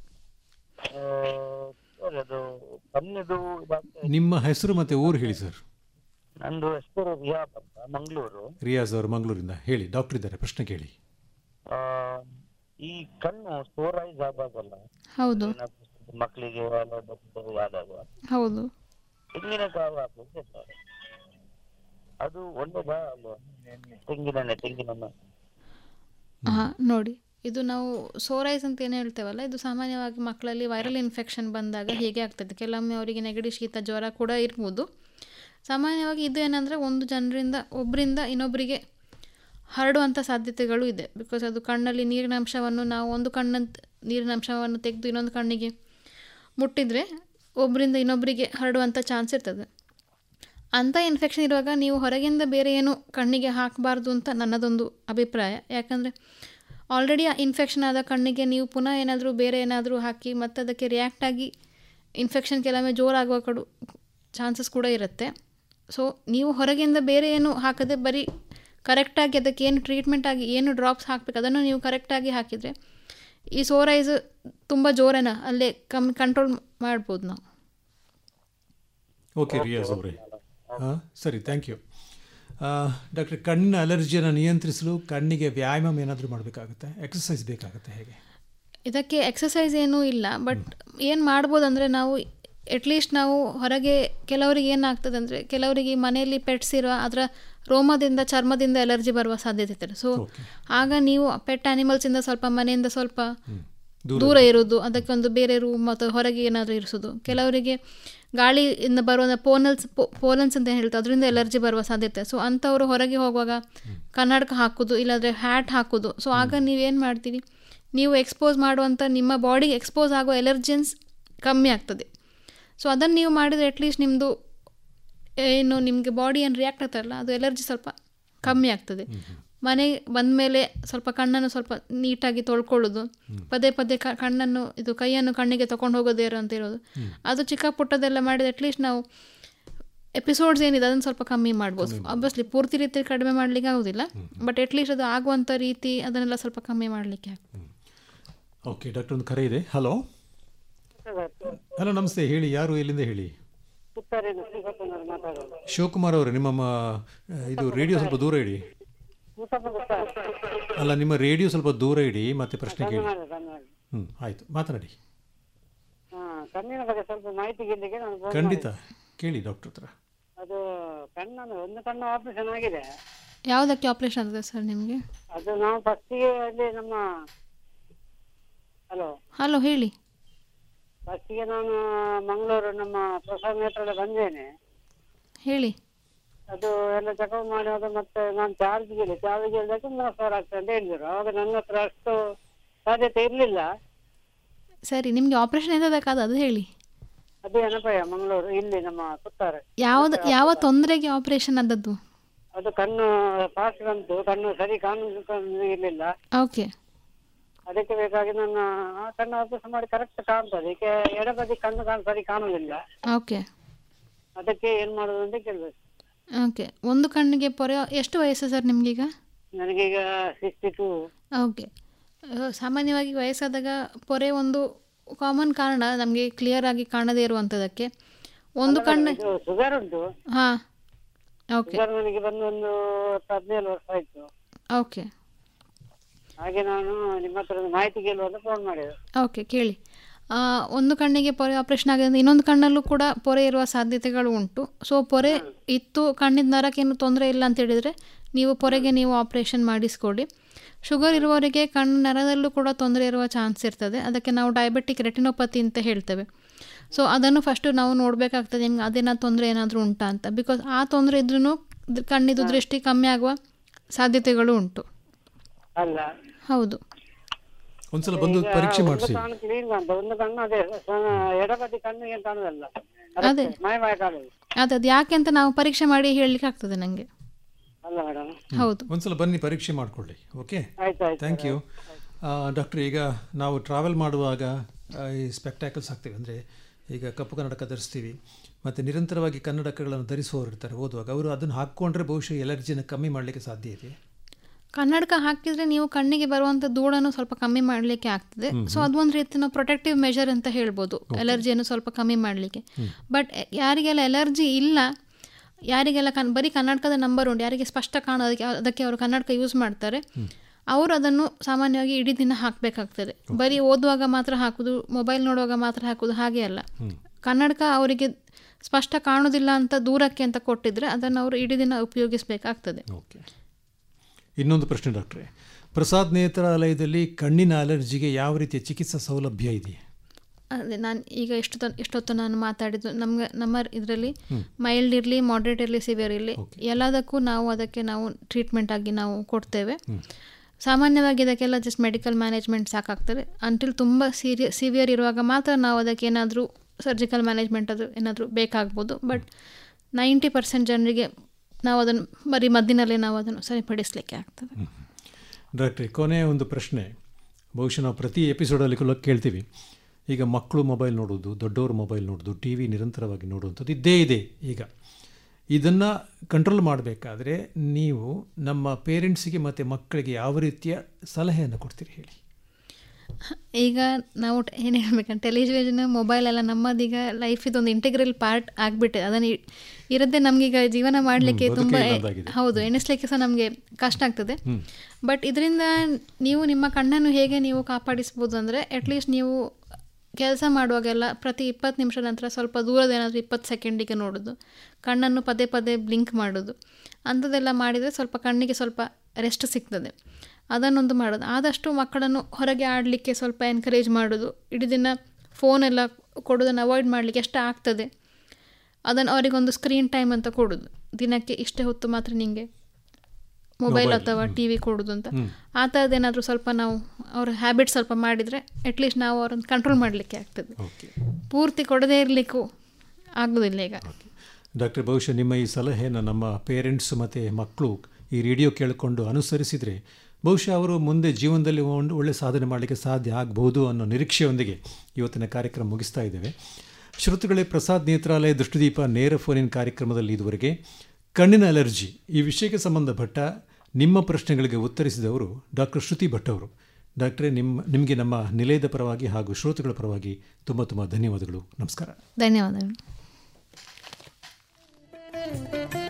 ಸರ್ ಅದು ಕಣ್ಣಿದು ಇದಾಗ್ತಾ- ನಿಮ್ಮ ಹೆಸರು ಮತ್ತು ಊರು ಹೇಳಿ ಸರ್ ನಂದು ಹೆಸರು ರಿಯಾಬ್ ಅಂತ ಮಂಗಳೂರು ರಿಯಾಜ್ ಅವರು ಮಂಗಳೂರಿಂದ ಹೇಳಿ ಡಾಕ್ಟರ್ ಇದ್ದಾರೆ ಪ್ರಶ್ನೆ ಕೇಳಿ ಆ, ಈ ಕಣ್ಣು ಸೋರೈಸ್ ಆದಾಗಲ್ಲ ಹೌದು ಏನಾದ್ರು ಮಕ್ಕಳಿಗೆ ಆದಾಗ ಹೌದು ತೆಂಗಿನಕಾಯಿ ಹಾಕುದು ಸರ್ ಅದು ಒಳ್ಳೇದಾ ಅಲ್ವಾ ತೆಂಗಿನೆಣ್ಣೆ ತೆಂಗಿನೆಣ್ಣೆ ಹಾಂ ನೋಡಿ ಇದು ನಾವು ಸೋರೈಸ್ ಅಂತ ಏನು ಹೇಳ್ತೇವಲ್ಲ ಇದು ಸಾಮಾನ್ಯವಾಗಿ ಮಕ್ಕಳಲ್ಲಿ ವೈರಲ್ ಇನ್ಫೆಕ್ಷನ್ ಬಂದಾಗ ಹೀಗೆ ಆಗ್ತದೆ ಕೆಲವೊಮ್ಮೆ ಅವರಿಗೆ ನೆಗಡಿ ಶೀತ ಜ್ವರ ಕೂಡ ಇರ್ಬೋದು ಸಾಮಾನ್ಯವಾಗಿ ಇದು ಏನಂದರೆ ಒಂದು ಜನರಿಂದ ಒಬ್ಬರಿಂದ ಇನ್ನೊಬ್ಬರಿಗೆ ಹರಡುವಂಥ ಸಾಧ್ಯತೆಗಳು ಇದೆ ಬಿಕಾಸ್ ಅದು ಕಣ್ಣಲ್ಲಿ ನೀರಿನ ಅಂಶವನ್ನು ನಾವು ಒಂದು ಕಣ್ಣಂತ ನೀರಿನ ಅಂಶವನ್ನು ತೆಗೆದು ಇನ್ನೊಂದು ಕಣ್ಣಿಗೆ ಮುಟ್ಟಿದರೆ ಒಬ್ಬರಿಂದ ಇನ್ನೊಬ್ಬರಿಗೆ ಹರಡುವಂಥ ಚಾನ್ಸ್ ಇರ್ತದೆ ಅಂಥ ಇನ್ಫೆಕ್ಷನ್ ಇರುವಾಗ ನೀವು ಹೊರಗಿಂದ ಬೇರೆ ಏನು ಕಣ್ಣಿಗೆ ಹಾಕಬಾರ್ದು ಅಂತ ನನ್ನದೊಂದು ಅಭಿಪ್ರಾಯ ಯಾಕಂದರೆ ಆಲ್ರೆಡಿ ಆ ಇನ್ಫೆಕ್ಷನ್ ಆದ ಕಣ್ಣಿಗೆ ನೀವು ಪುನಃ ಏನಾದರೂ ಬೇರೆ ಏನಾದರೂ ಹಾಕಿ ಮತ್ತು ಅದಕ್ಕೆ ರಿಯಾಕ್ಟ್ ಆಗಿ ಇನ್ಫೆಕ್ಷನ್ ಕೆಲವೊಮ್ಮೆ ಜೋರಾಗುವ ಕಡು ಚಾನ್ಸಸ್ ಕೂಡ ಇರುತ್ತೆ ಸೊ ನೀವು ಹೊರಗಿಂದ ಬೇರೆ ಏನು ಹಾಕದೆ ಬರೀ ಕರೆಕ್ಟಾಗಿ ಅದಕ್ಕೆ ಏನು ಟ್ರೀಟ್ಮೆಂಟ್ ಆಗಿ ಏನು ಡ್ರಾಪ್ಸ್ ಹಾಕಬೇಕು ಅದನ್ನು ನೀವು ಕರೆಕ್ಟಾಗಿ ಹಾಕಿದರೆ ಈ ಸೋರೈಸ್ ತುಂಬ ಜೋರೇನ ಅಲ್ಲೇ ಕಮ್ಮಿ ಕಂಟ್ರೋಲ್ ಮಾಡ್ಬೋದು ನಾವು ಓಕೆ ರಿಯಾಜ್ ಅವರೇ ಹಾಂ ಸರಿ ಥ್ಯಾಂಕ್ ಯು ಡಾಕ್ಟರ್ ಕಣ್ಣಿನ ಅಲರ್ಜಿಯನ್ನು ನಿಯಂತ್ರಿಸಲು ಕಣ್ಣಿಗೆ ವ್ಯಾಯಾಮ ಏನಾದರೂ ಮಾಡಬೇಕಾಗುತ್ತೆ ಎಕ್ಸಸೈಸ್ ಬೇಕಾಗುತ್ತೆ ಹೇಗೆ ಇದಕ್ಕೆ ಎಕ್ಸಸೈಸ್ ಏನೂ ಇಲ್ಲ ಬಟ್ ಏನು ಮಾಡ್ಬೋದು ಅಂದರೆ ನಾವು ಅಟ್ಲೀಸ್ಟ್ ನಾವು ಹೊರಗೆ ಕೆಲವರಿಗೆ ಏನಾಗ್ತದೆ ಅಂದರೆ ಕೆಲವರಿಗೆ ಮನೆಯಲ್ಲಿ ಪೆಟ್ಸ್ ಇರುವ ಅದರ ರೋಮದಿಂದ ಚರ್ಮದಿಂದ ಎಲರ್ಜಿ ಬರುವ ಸಾಧ್ಯತೆ ಇರ್ತದೆ ಸೊ ಆಗ ನೀವು ಪೆಟ್ ಆ್ಯನಿಮಲ್ಸಿಂದ ಸ್ವಲ್ಪ ಮನೆಯಿಂದ ಸ್ವಲ್ಪ ದೂರ ಇರೋದು ಅದಕ್ಕೊಂದು ಬೇರೆ ರೂಮ್ ಮತ್ತು ಹೊರಗೆ ಏನಾದರೂ ಇರಿಸೋದು ಕೆಲವರಿಗೆ ಗಾಳಿಯಿಂದ ಬರುವ ಪೋನಲ್ಸ್ ಪೋಲನ್ಸ್ ಅಂತ ಹೇಳ್ತಾರೆ ಅದರಿಂದ ಎಲರ್ಜಿ ಬರುವ ಸಾಧ್ಯತೆ ಸೊ ಅಂಥವ್ರು ಹೊರಗೆ ಹೋಗುವಾಗ ಕನ್ನಡಕ ಹಾಕೋದು ಇಲ್ಲಾಂದರೆ ಹ್ಯಾಟ್ ಹಾಕೋದು ಸೊ ಆಗ ನೀವೇನು ಮಾಡ್ತೀರಿ ನೀವು ಎಕ್ಸ್ಪೋಸ್ ಮಾಡುವಂಥ ನಿಮ್ಮ ಬಾಡಿಗೆ ಎಕ್ಸ್ಪೋಸ್ ಆಗೋ ಎಲರ್ಜೆನ್ಸ್ ಕಮ್ಮಿ ಆಗ್ತದೆ ಸೊ ಅದನ್ನು ನೀವು ಮಾಡಿದರೆ ಅಟ್ಲೀಸ್ಟ್ ನಿಮ್ಮದು ಏನು ನಿಮಗೆ ಬಾಡಿ ಏನು ರಿಯಾಕ್ಟ್ ಆಗ್ತಾರಲ್ಲ ಅದು ಎಲರ್ಜಿ ಸ್ವಲ್ಪ ಕಮ್ಮಿ ಆಗ್ತದೆ ಮನೆಗೆ ಬಂದ ಮೇಲೆ ಸ್ವಲ್ಪ ಕಣ್ಣನ್ನು ಸ್ವಲ್ಪ ನೀಟಾಗಿ ತೊಳ್ಕೊಳ್ಳೋದು ಪದೇ ಪದೇ ಕ ಕಣ್ಣನ್ನು ಇದು ಕೈಯನ್ನು ಕಣ್ಣಿಗೆ ತೊಗೊಂಡು ಹೋಗೋದೇರು ಅಂತ ಇರೋದು ಅದು ಚಿಕ್ಕ ಪುಟ್ಟದೆಲ್ಲ ಮಾಡಿದ್ರೆ ಅಟ್ಲೀಸ್ಟ್ ನಾವು ಎಪಿಸೋಡ್ಸ್ ಏನಿದೆ ಅದನ್ನು ಸ್ವಲ್ಪ ಕಮ್ಮಿ ಮಾಡ್ಬೋದು ಅಬ್ವಿಯಸ್ಲಿ ಪೂರ್ತಿ ರೀತಿ ಕಡಿಮೆ ಮಾಡಲಿಕ್ಕೆ ಆಗೋದಿಲ್ಲ ಬಟ್ ಅಟ್ಲೀಸ್ಟ್ ಅದು ಆಗುವಂಥ ರೀತಿ ಅದನ್ನೆಲ್ಲ ಸ್ವಲ್ಪ ಕಮ್ಮಿ ಮಾಡಲಿಕ್ಕೆ ಓಕೆ ಡಾಕ್ಟರ್ ಒಂದು ಕರೆ ಇದೆ ಹಲೋ ಹಲೋ ನಮಸ್ತೆ ಹೇಳಿ ಯಾರು ಎಲ್ಲಿಂದ ಹೇಳಿ ಪುತ್ತೂರಿಂದ ಶ್ರೀಕಂಠನವರು ಮಾತಾಡೋದು ಶಿವಕುಮಾರ್ ಅವರೇ ನಿಮ್ಮ ಮ- ಇದು ರೇಡಿಯೋ ಸ್ವಲ್ಪ ದೂರ ಇಡಿ ಮುಸಫ ಗೊತ್ತಾ ಅಲ್ಲ ನಿಮ್ಮ ರೇಡಿಯೋ ಸ್ವಲ್ಪ ದೂರ ಇಡಿ ಮತ್ತೆ ಪ್ರಶ್ನೆ ಕೇಳಿ ಧನ್ಯವಾದ ಧನ್ಯವಾದ ಹ್ಞೂ ಆಯಿತು ಮಾತನಾಡಿ ಹಾ ಕಣ್ಣಿನ ಬಗ್ಗೆ ಸ್ವಲ್ಪ ಮಾಹಿತಿ ಕೇಳಲಿಕ್ಕೆ ನಾನು phone ಖಂಡಿತ ಮಾಡಿದೆ. ಕೇಳಿ ಡಾಕ್ಟರ್ ಹತ್ರ ಅದು ಕಣ್ಣನ್ನು ಒಂದು ಕಣ್ಣು ಆಪರೇಷನ್ ಆಗಿದೆ ಯಾವುದಕ್ಕೆ ಆಪ್ರೇಷನ್ ಆಗಿದೆ ಸರ್ ನಿಮಗೆ ಅದು ನಾವು ಫಸ್ಟಿಗೆ ಅಲ್ಲಿ ನಮ್ಮ ಹಲೋ ಹಲೋ ಹೇಳಿ ಫಸ್ಟಿಗೆ ನಾನು ಮಂಗಳೂರು ನಮ್ಮ ಪ್ರಸಾದ್ ನೇತ್ರಾಲಯ ಬಂದೇನೆ ಹೇಳಿ ಅದು ಎಲ್ಲ ಚೆಕಪ್ ಮಾಡುವಾಗ ಮತ್ತೆ ನಾನು ಚಾರ್ಜ್ ಗೆ ಚಾರ್ಜ್ ಹೇಳಿದಕ್ಕೆ ಮೂರು ಸಾವಿರ ಆಗ್ತದೆ ಅಂತ ಹೇಳಿದ್ರು ಅವಾಗ ನನ್ನ ಹತ್ರ ಅಷ್ಟು ಸಾಧ್ಯತೆ ಇರಲಿಲ್ಲ ಸರಿ ನಿಮಗೆ ಆಪ್ರೇಷನ್ ಎಂತದಕ್ಕಾದ ಅದು ಹೇಳಿ ಅದೇ ಅನಪಯ್ಯ ಮಂಗಳೂರು ಇಲ್ಲಿ ನಮ್ಮ ಪುತ್ತಾರೆ ಯಾವ್ದು ಯಾವ ತೊಂದರೆಗೆ ಆಪ್ರೇಷನ್ ಆದದ್ದು ಅದು ಕಣ್ಣು ಫಾಸ್ಟ್ ಬಂತು ಕಣ್ಣು ಸರಿ ಕಾಣುವುದು ಇರಲಿಲ್ಲ ಓಕೆ ಅದಕ್ಕೆ ಬೇಕಾಗಿ ನನ್ನ ಆ ಕಣ್ಣು ಆಪರೇಷನ್ ಮಾಡಿ ಕರೆಕ್ಟ್ ಕಾಣ್ತದೆ ಈಗ ಎಡಬದಿ ಕಣ್ಣು ಕಾಣ್ ಸರಿ ಕಾಣುವುದಿಲ್ಲ ಓಕೆ ಅದಕ್ಕೆ ಏನ್ ಮಾಡುದು ಅಂತ ಕೇಳ್ಬೇಕು ಓಕೆ ಒಂದು ಕಣ್ಣಿಗೆ ಪೊರೆ ಎಷ್ಟು ವಯಸ್ಸು ಸರ್ ನಿಮಗೀಗ ನನಗೀಗ ಸಿಕ್ಸ್ಟಿ ಟೂ ಓಕೆ ಸಾಮಾನ್ಯವಾಗಿ ವಯಸ್ಸಾದಾಗ ಪೊರೆ ಒಂದು ಕಾಮನ್ ಕಾರಣ ನಮಗೆ ಕ್ಲಿಯರ್ ಆಗಿ ಕಾಣದೇ ಇರುವಂಥದ್ದಕ್ಕೆ ಒಂದು ಕಣ್ಣು ಶುಗರ್ ಉಂಟು ಹಾಂ ಓಕೆ ಶುಗರ್ ನನಗೆ ಬಂದು ಒಂದು ಹತ್ತು ಹದಿನೇಳು ವರ್ಷ ಆಯ್ತು ಓಕೆ ಹಾಗೆ ನಾನು ನಿಮ್ಮ ಹತ್ರ ಒಂದು ಮಾಹಿತಿ ಕೇಳುವಂತ ಫೋನ್ ಮಾಡಿದೆ ಓಕೆ ಕೇಳಿ ಆ, ಒಂದು ಕಣ್ಣಿಗೆ ಪೊರೆ ಆಪ್ರೇಷನ್ ಆಗಿದೆ ಇನ್ನೊಂದು ಕಣ್ಣಲ್ಲೂ ಕೂಡ ಪೊರೆ ಇರುವ ಸಾಧ್ಯತೆಗಳು ಉಂಟು ಸೊ ಪೊರೆ ಇತ್ತು ಕಣ್ಣಿನ ನರಕ್ಕೇನು ತೊಂದರೆ ಇಲ್ಲ ಅಂತ ಹೇಳಿದರೆ ನೀವು ಪೊರೆಗೆ ನೀವು ಆಪ್ರೇಷನ್ ಮಾಡಿಸ್ಕೊಳ್ಳಿ ಶುಗರ್ ಇರುವವರಿಗೆ ಕಣ್ಣು ನರದಲ್ಲೂ ಕೂಡ ತೊಂದರೆ ಇರುವ ಚಾನ್ಸ್ ಇರ್ತದೆ ಅದಕ್ಕೆ ನಾವು ಡಯಾಬಿಟಿಕ್ ರೆಟಿನೋಪತಿ ಅಂತ ಹೇಳ್ತೇವೆ ಸೊ ಅದನ್ನು ಫಸ್ಟು ನಾವು ನೋಡಬೇಕಾಗ್ತದೆ ನಿಮ್ಗೆ ಅದೇನೋ ತೊಂದರೆ ಏನಾದರೂ ಉಂಟಾ ಅಂತ ಬಿಕಾಸ್ ಆ ತೊಂದರೆ ಇದ್ರೂ ಕಣ್ಣಿದು ದೃಷ್ಟಿ ಕಮ್ಮಿ ಆಗುವ ಸಾಧ್ಯತೆಗಳು ಉಂಟು ಅಲ್ಲ ಹೌದು ಒಂದ್ಸಲ ಬಂದು ಈಗ ಪರೀಕ್ಷೆ ಒಂದು ಮಾಡಿಸಿ ಕಣ್ಣು ಕ್ಲೀನ್ ಕಾಣ್ತದೆ ಒಂದು ಕಣ್ಣು ಅದೇ ಸ- ಎಡಬದಿ ಕಣ್ಣು ಏನ್ ಕಾಣುದಲ್ಲ ಅದೇ. ಮಾಯ ಮಾಯ ಕಾಣುದು ಅದು ಅದು ಯಾಕೆ ಅಂತ ನಾವು ಪರೀಕ್ಷೆ ಮಾಡಿ ಹೇಳಲಿಕ್ಕೆ ಆಗ್ತದೆ ನನಗೆ ಅಲ್ಲ ಮೇಡಮ್ ಹೌದು ಒಂದ್ಸಲ ಬನ್ನಿ ಪರೀಕ್ಷೆ ಮಾಡಿಕೊಳ್ಳಿ ಓಕೆ ಆಯ್ತು ಆಯ್ತು ಥ್ಯಾಂಕ್ ಯು ಡಾಕ್ಟರ್ ಈಗ ನಾವು ಟ್ರಾವೆಲ್ ಮಾಡುವಾಗ ಆ, ಈ ಸ್ಪೆಕ್ಟ್ಯಾಕಲ್ಸ್ ಹಾಕ್ತೀವಿ ಅಂದರೆ ಈಗ ಕಪ್ಪು ಕನ್ನಡಕ ಧರಿಸ್ತೀವಿ ಮತ್ತು ನಿರಂತರವಾಗಿ ಕನ್ನಡಕಗಳನ್ನು ಧರಿಸುವವರು ಇರ್ತಾರೆ ಓದುವಾಗ ಅವರು ಅದನ್ನು ಹಾಕ್ಕೊಂಡ್ರೆ ಬಹುಶಃ ಎಲರ್ಜಿನ ಕಮ್ಮಿ ಮಾಡಲಿಕ್ಕೆ ಸಾಧ್ಯ ಇದೆ ಕನ್ನಡಕ ಹಾಕಿದ್ರೆ ನೀವು ಕಣ್ಣಿಗೆ ಬರುವಂಥ ಧೂಳನ್ನು ಸ್ವಲ್ಪ ಕಮ್ಮಿ ಮಾಡಲಿಕ್ಕೆ ಆಗ್ತದೆ ಹ್ಮ್ ಸೊ ಅದೊಂದು ರೀತಿ ನಾವು ಪ್ರೊಟೆಕ್ಟಿವ್ ಮೆಷರ್ ಅಂತ ಹೇಳ್ಬೋದು ಎಲರ್ಜಿಯನ್ನು ಸ್ವಲ್ಪ ಕಮ್ಮಿ ಮಾಡಲಿಕ್ಕೆ ಬಟ್ ಯಾರಿಗೆಲ್ಲ ಎಲರ್ಜಿ ಇಲ್ಲ ಯಾರಿಗೆಲ್ಲ ಕನ್ ಬರೀ ಕನ್ನಡಕದ ನಂಬರ್ ಉಂಟು ಯಾರಿಗೆ ಸ್ಪಷ್ಟ ಕಾಣೋದಕ್ಕೆ ಅದಕ್ಕೆ ಅವರು ಕನ್ನಡಕ ಯೂಸ್ ಮಾಡ್ತಾರೆ ಅವರು ಅದನ್ನು ಸಾಮಾನ್ಯವಾಗಿ ಇಡೀ ದಿನ ಹಾಕಬೇಕಾಗ್ತದೆ ಬರೀ ಓದುವಾಗ ಮಾತ್ರ ಹಾಕೋದು ಮೊಬೈಲ್ ನೋಡುವಾಗ ಮಾತ್ರ ಹಾಕೋದು ಹಾಗೆ ಅಲ್ಲ ಕನ್ನಡಕ ಅವರಿಗೆ ಸ್ಪಷ್ಟ ಕಾಣೋದಿಲ್ಲ ಅಂತ ದೂರಕ್ಕೆ ಅಂತ ಕೊಟ್ಟಿದ್ರೆ ಅದನ್ನು ಅವರು ಇಡೀ ದಿನ ಉಪಯೋಗಿಸಬೇಕಾಗ್ತದೆ ಓಕೆ ಇನ್ನೊಂದು ಪ್ರಶ್ನೆ ಡಾಕ್ಟ್ರೆ ಪ್ರಸಾದ್ ನೇತ್ರಾಲಯದಲ್ಲಿ ಕಣ್ಣಿನ ಅಲರ್ಜಿಗೆ ಯಾವ ರೀತಿಯ ಚಿಕಿತ್ಸಾ ಸೌಲಭ್ಯ ಇದೆ ಅದೇ ನಾನು ಈಗ ಎಷ್ಟು ತ- ಎಷ್ಟೊತ್ತು ನಾನು ಮಾತಾಡಿದ್ದು ನಮ್ಗೆ ನಮ್ಮ ಇದರಲ್ಲಿ ಮೈಲ್ಡ್ ಇರಲಿ ಮಾಡ್ರೇಟ್ ಇರಲಿ ಸಿವಿಯರ್ ಇರಲಿ ಎಲ್ಲದಕ್ಕೂ ನಾವು ಅದಕ್ಕೆ ನಾವು ಟ್ರೀಟ್ಮೆಂಟ್ ಆಗಿ ನಾವು ಕೊಡ್ತೇವೆ ಸಾಮಾನ್ಯವಾಗಿ ಇದಕ್ಕೆಲ್ಲ ಜಸ್ಟ್ ಮೆಡಿಕಲ್ ಮ್ಯಾನೇಜ್ಮೆಂಟ್ ಸಾಕಾಗ್ತದೆ ಅಂಟಿಲ್ ತುಂಬ ಸೀರಿಯ ಸಿವಿಯರ್ ಇರುವಾಗ ಮಾತ್ರ ನಾವು ಅದಕ್ಕೆ ಏನಾದರೂ ಸರ್ಜಿಕಲ್ ಮ್ಯಾನೇಜ್ಮೆಂಟ್ ಅದು ಏನಾದರೂ ಬೇಕಾಗ್ಬೋದು ಬಟ್ ನೈಂಟಿ ಪರ್ಸೆಂಟ್ ಜನರಿಗೆ ನಾವು ಅದನ್ನು ಬರೀ ಮದ್ದಿನಲ್ಲೇ ನಾವು ಅದನ್ನು ಸರಿಪಡಿಸಲಿಕ್ಕೆ ಆಗ್ತದೆ ಡಾಕ್ಟ್ರೆ ಕೊನೆಯ ಒಂದು ಪ್ರಶ್ನೆ ಬಹುಶಃ ನಾವು ಪ್ರತಿ ಎಪಿಸೋಡಲ್ಲಿ ಕೂಡ ಕೇಳ್ತೀವಿ ಈಗ ಮಕ್ಕಳು ಮೊಬೈಲ್ ನೋಡೋದು ದೊಡ್ಡವರು ಮೊಬೈಲ್ ನೋಡೋದು ಟಿ ವಿ ನಿರಂತರವಾಗಿ ನೋಡುವಂಥದ್ದು ಇದ್ದೇ ಇದೆ ಈಗ ಇದನ್ನು ಕಂಟ್ರೋಲ್ ಮಾಡಬೇಕಾದ್ರೆ ನೀವು ನಮ್ಮ ಪೇರೆಂಟ್ಸಿಗೆ ಮತ್ತು ಮಕ್ಕಳಿಗೆ ಯಾವ ರೀತಿಯ ಸಲಹೆಯನ್ನು ಕೊಡ್ತೀರಿ ಹೇಳಿ ಈಗ ನಾವು ಏನು ಹೇಳ್ಬೇಕಂತ ಟೆಲಿವಿಷನ್ ಮೊಬೈಲ್ ಎಲ್ಲ ನಮ್ಮದೀಗ ಲೈಫ್ ಇದೊಂದು ಇಂಟಿಗ್ರಲ್ ಪಾರ್ಟ್ ಆಗಿಬಿಟ್ಟಿದೆ ಅದನ್ನು ಇ- ಇರದೆ ನಮಗೀಗ ಜೀವನ ಮಾಡಲಿಕ್ಕೆ ಹ್ಮ್, ತುಂಬ ಬದುಕೇ ಇಲ್ಲದಾಗಿದೆ. ಹೌದು ಎಣಿಸ್ಲಿಕ್ಕೆ ಸಹ ನಮಗೆ ಕಷ್ಟ ಆಗ್ತದೆ ಹ್ಮ್. ಬಟ್ ಇದರಿಂದ ನೀವು ನಿಮ್ಮ ಕಣ್ಣನ್ನು ಹೇಗೆ ನೀವು ಕಾಪಾಡಿಸ್ಬೋದು ಅಂದರೆ ಅಟ್ಲೀಸ್ಟ್ ನೀವು ಕೆಲಸ ಮಾಡುವಾಗೆಲ್ಲ ಪ್ರತಿ ಇಪ್ಪತ್ತು ನಿಮಿಷ ನಂತರ ಸ್ವಲ್ಪ ದೂರದ ಏನಾದರೂ ಇಪ್ಪತ್ತು ಸೆಕೆಂಡಿಗೆ ನೋಡೋದು ಕಣ್ಣನ್ನು ಪದೇ ಪದೇ ಬ್ಲಿಂಕ್ ಮಾಡೋದು ಅಂಥದ್ದೆಲ್ಲ ಮಾಡಿದರೆ ಸ್ವಲ್ಪ ಕಣ್ಣಿಗೆ ಸ್ವಲ್ಪ ರೆಸ್ಟ್ ಸಿಗ್ತದೆ ಅದನ್ನೊಂದು ಮಾಡೋದು ಆದಷ್ಟು ಮಕ್ಕಳನ್ನು ಹೊರಗೆ ಆಡಲಿಕ್ಕೆ ಸ್ವಲ್ಪ ಎನ್ಕರೇಜ್ ಮಾಡೋದು ಇಡೀ ದಿನ ಫೋನೆಲ್ಲ ಕೊಡೋದನ್ನು ಅವಾಯ್ಡ್ ಮಾಡಲಿಕ್ಕೆ ಎಷ್ಟು ಆಗ್ತದೆ ಅದನ್ನು ಅವರಿಗೊಂದು ಸ್ಕ್ರೀನ್ ಟೈಮ್ ಅಂತ ಕೊಡೋದು ದಿನಕ್ಕೆ ಇಷ್ಟೇ ಹೊತ್ತು ಮಾತ್ರ ನಿಮಗೆ ಮೊಬೈಲ್ Mobile, ಅಥವಾ ಹ್ಮ್. ಟಿ ವಿ ಕೊಡೋದು ಅಂತ ಹ್ಮ್. ಆ ಥರದ್ದೇನಾದರೂ ಸ್ವಲ್ಪ ನಾವು ಅವ್ರ ಹ್ಯಾಬಿಟ್ ಸ್ವಲ್ಪ ಮಾಡಿದರೆ ಅಟ್ಲೀಸ್ಟ್ ನಾವು ಅವ್ರನ್ನ ಕಂಟ್ರೋಲ್ ಮಾಡಲಿಕ್ಕೆ ಆಗ್ತದೆ ಪೂರ್ತಿ ಕೊಡದೇ ಇರಲಿಕ್ಕೂ ಆಗೋದಿಲ್ಲ ಈಗ ಡಾಕ್ಟರ್ ಬಹುಶಃ ನಿಮ್ಮ ಈ ಸಲಹೆಯನ್ನು ನಮ್ಮ ಪೇರೆಂಟ್ಸ್ ಮತ್ತು ಮಕ್ಕಳು ಈ ರೇಡಿಯೋ ಕೇಳಿಕೊಂಡು ಅನುಸರಿಸಿದರೆ ಬಹುಶಃ ಅವರು ಮುಂದೆ ಜೀವನದಲ್ಲಿ ಒಂದು ಒಳ್ಳೆ ಸಾಧನೆ ಮಾಡಲಿಕ್ಕೆ ಸಾಧ್ಯ ಆಗಬಹುದು ಅನ್ನೋ ನಿರೀಕ್ಷೆಯೊಂದಿಗೆ ಇವತ್ತಿನ ಕಾರ್ಯಕ್ರಮ ಮುಗಿಸ್ತಾ ಇದ್ದೇವೆ ಶ್ರೋತೃಗಳೇ ಪ್ರಸಾದ್ ನೇತ್ರಾಲಯ ದೃಷ್ಟಿದೀಪ ನೇರ ಫೋನಿನ ಕಾರ್ಯಕ್ರಮದಲ್ಲಿ ಇದುವರೆಗೆ ಕಣ್ಣಿನ ಅಲರ್ಜಿ ಈ ವಿಷಯಕ್ಕೆ ಸಂಬಂಧಪಟ್ಟ ನಿಮ್ಮ ಪ್ರಶ್ನೆಗಳಿಗೆ ಉತ್ತರಿಸಿದವರು ಡಾಕ್ಟರ್ ಶ್ರುತಿ ಭಟ್ ಅವರು ಡಾಕ್ಟ್ರೇ ನಿಮ್ಮ ನಿಮಗೆ ನಮ್ಮ ನಿಲಯದ ಪರವಾಗಿ ಹಾಗೂ ಶ್ರೋತೃಗಳ ಪರವಾಗಿ ತುಂಬ ತುಂಬ ಧನ್ಯವಾದಗಳು ನಮಸ್ಕಾರ ಧನ್ಯವಾದಗಳು Thank you.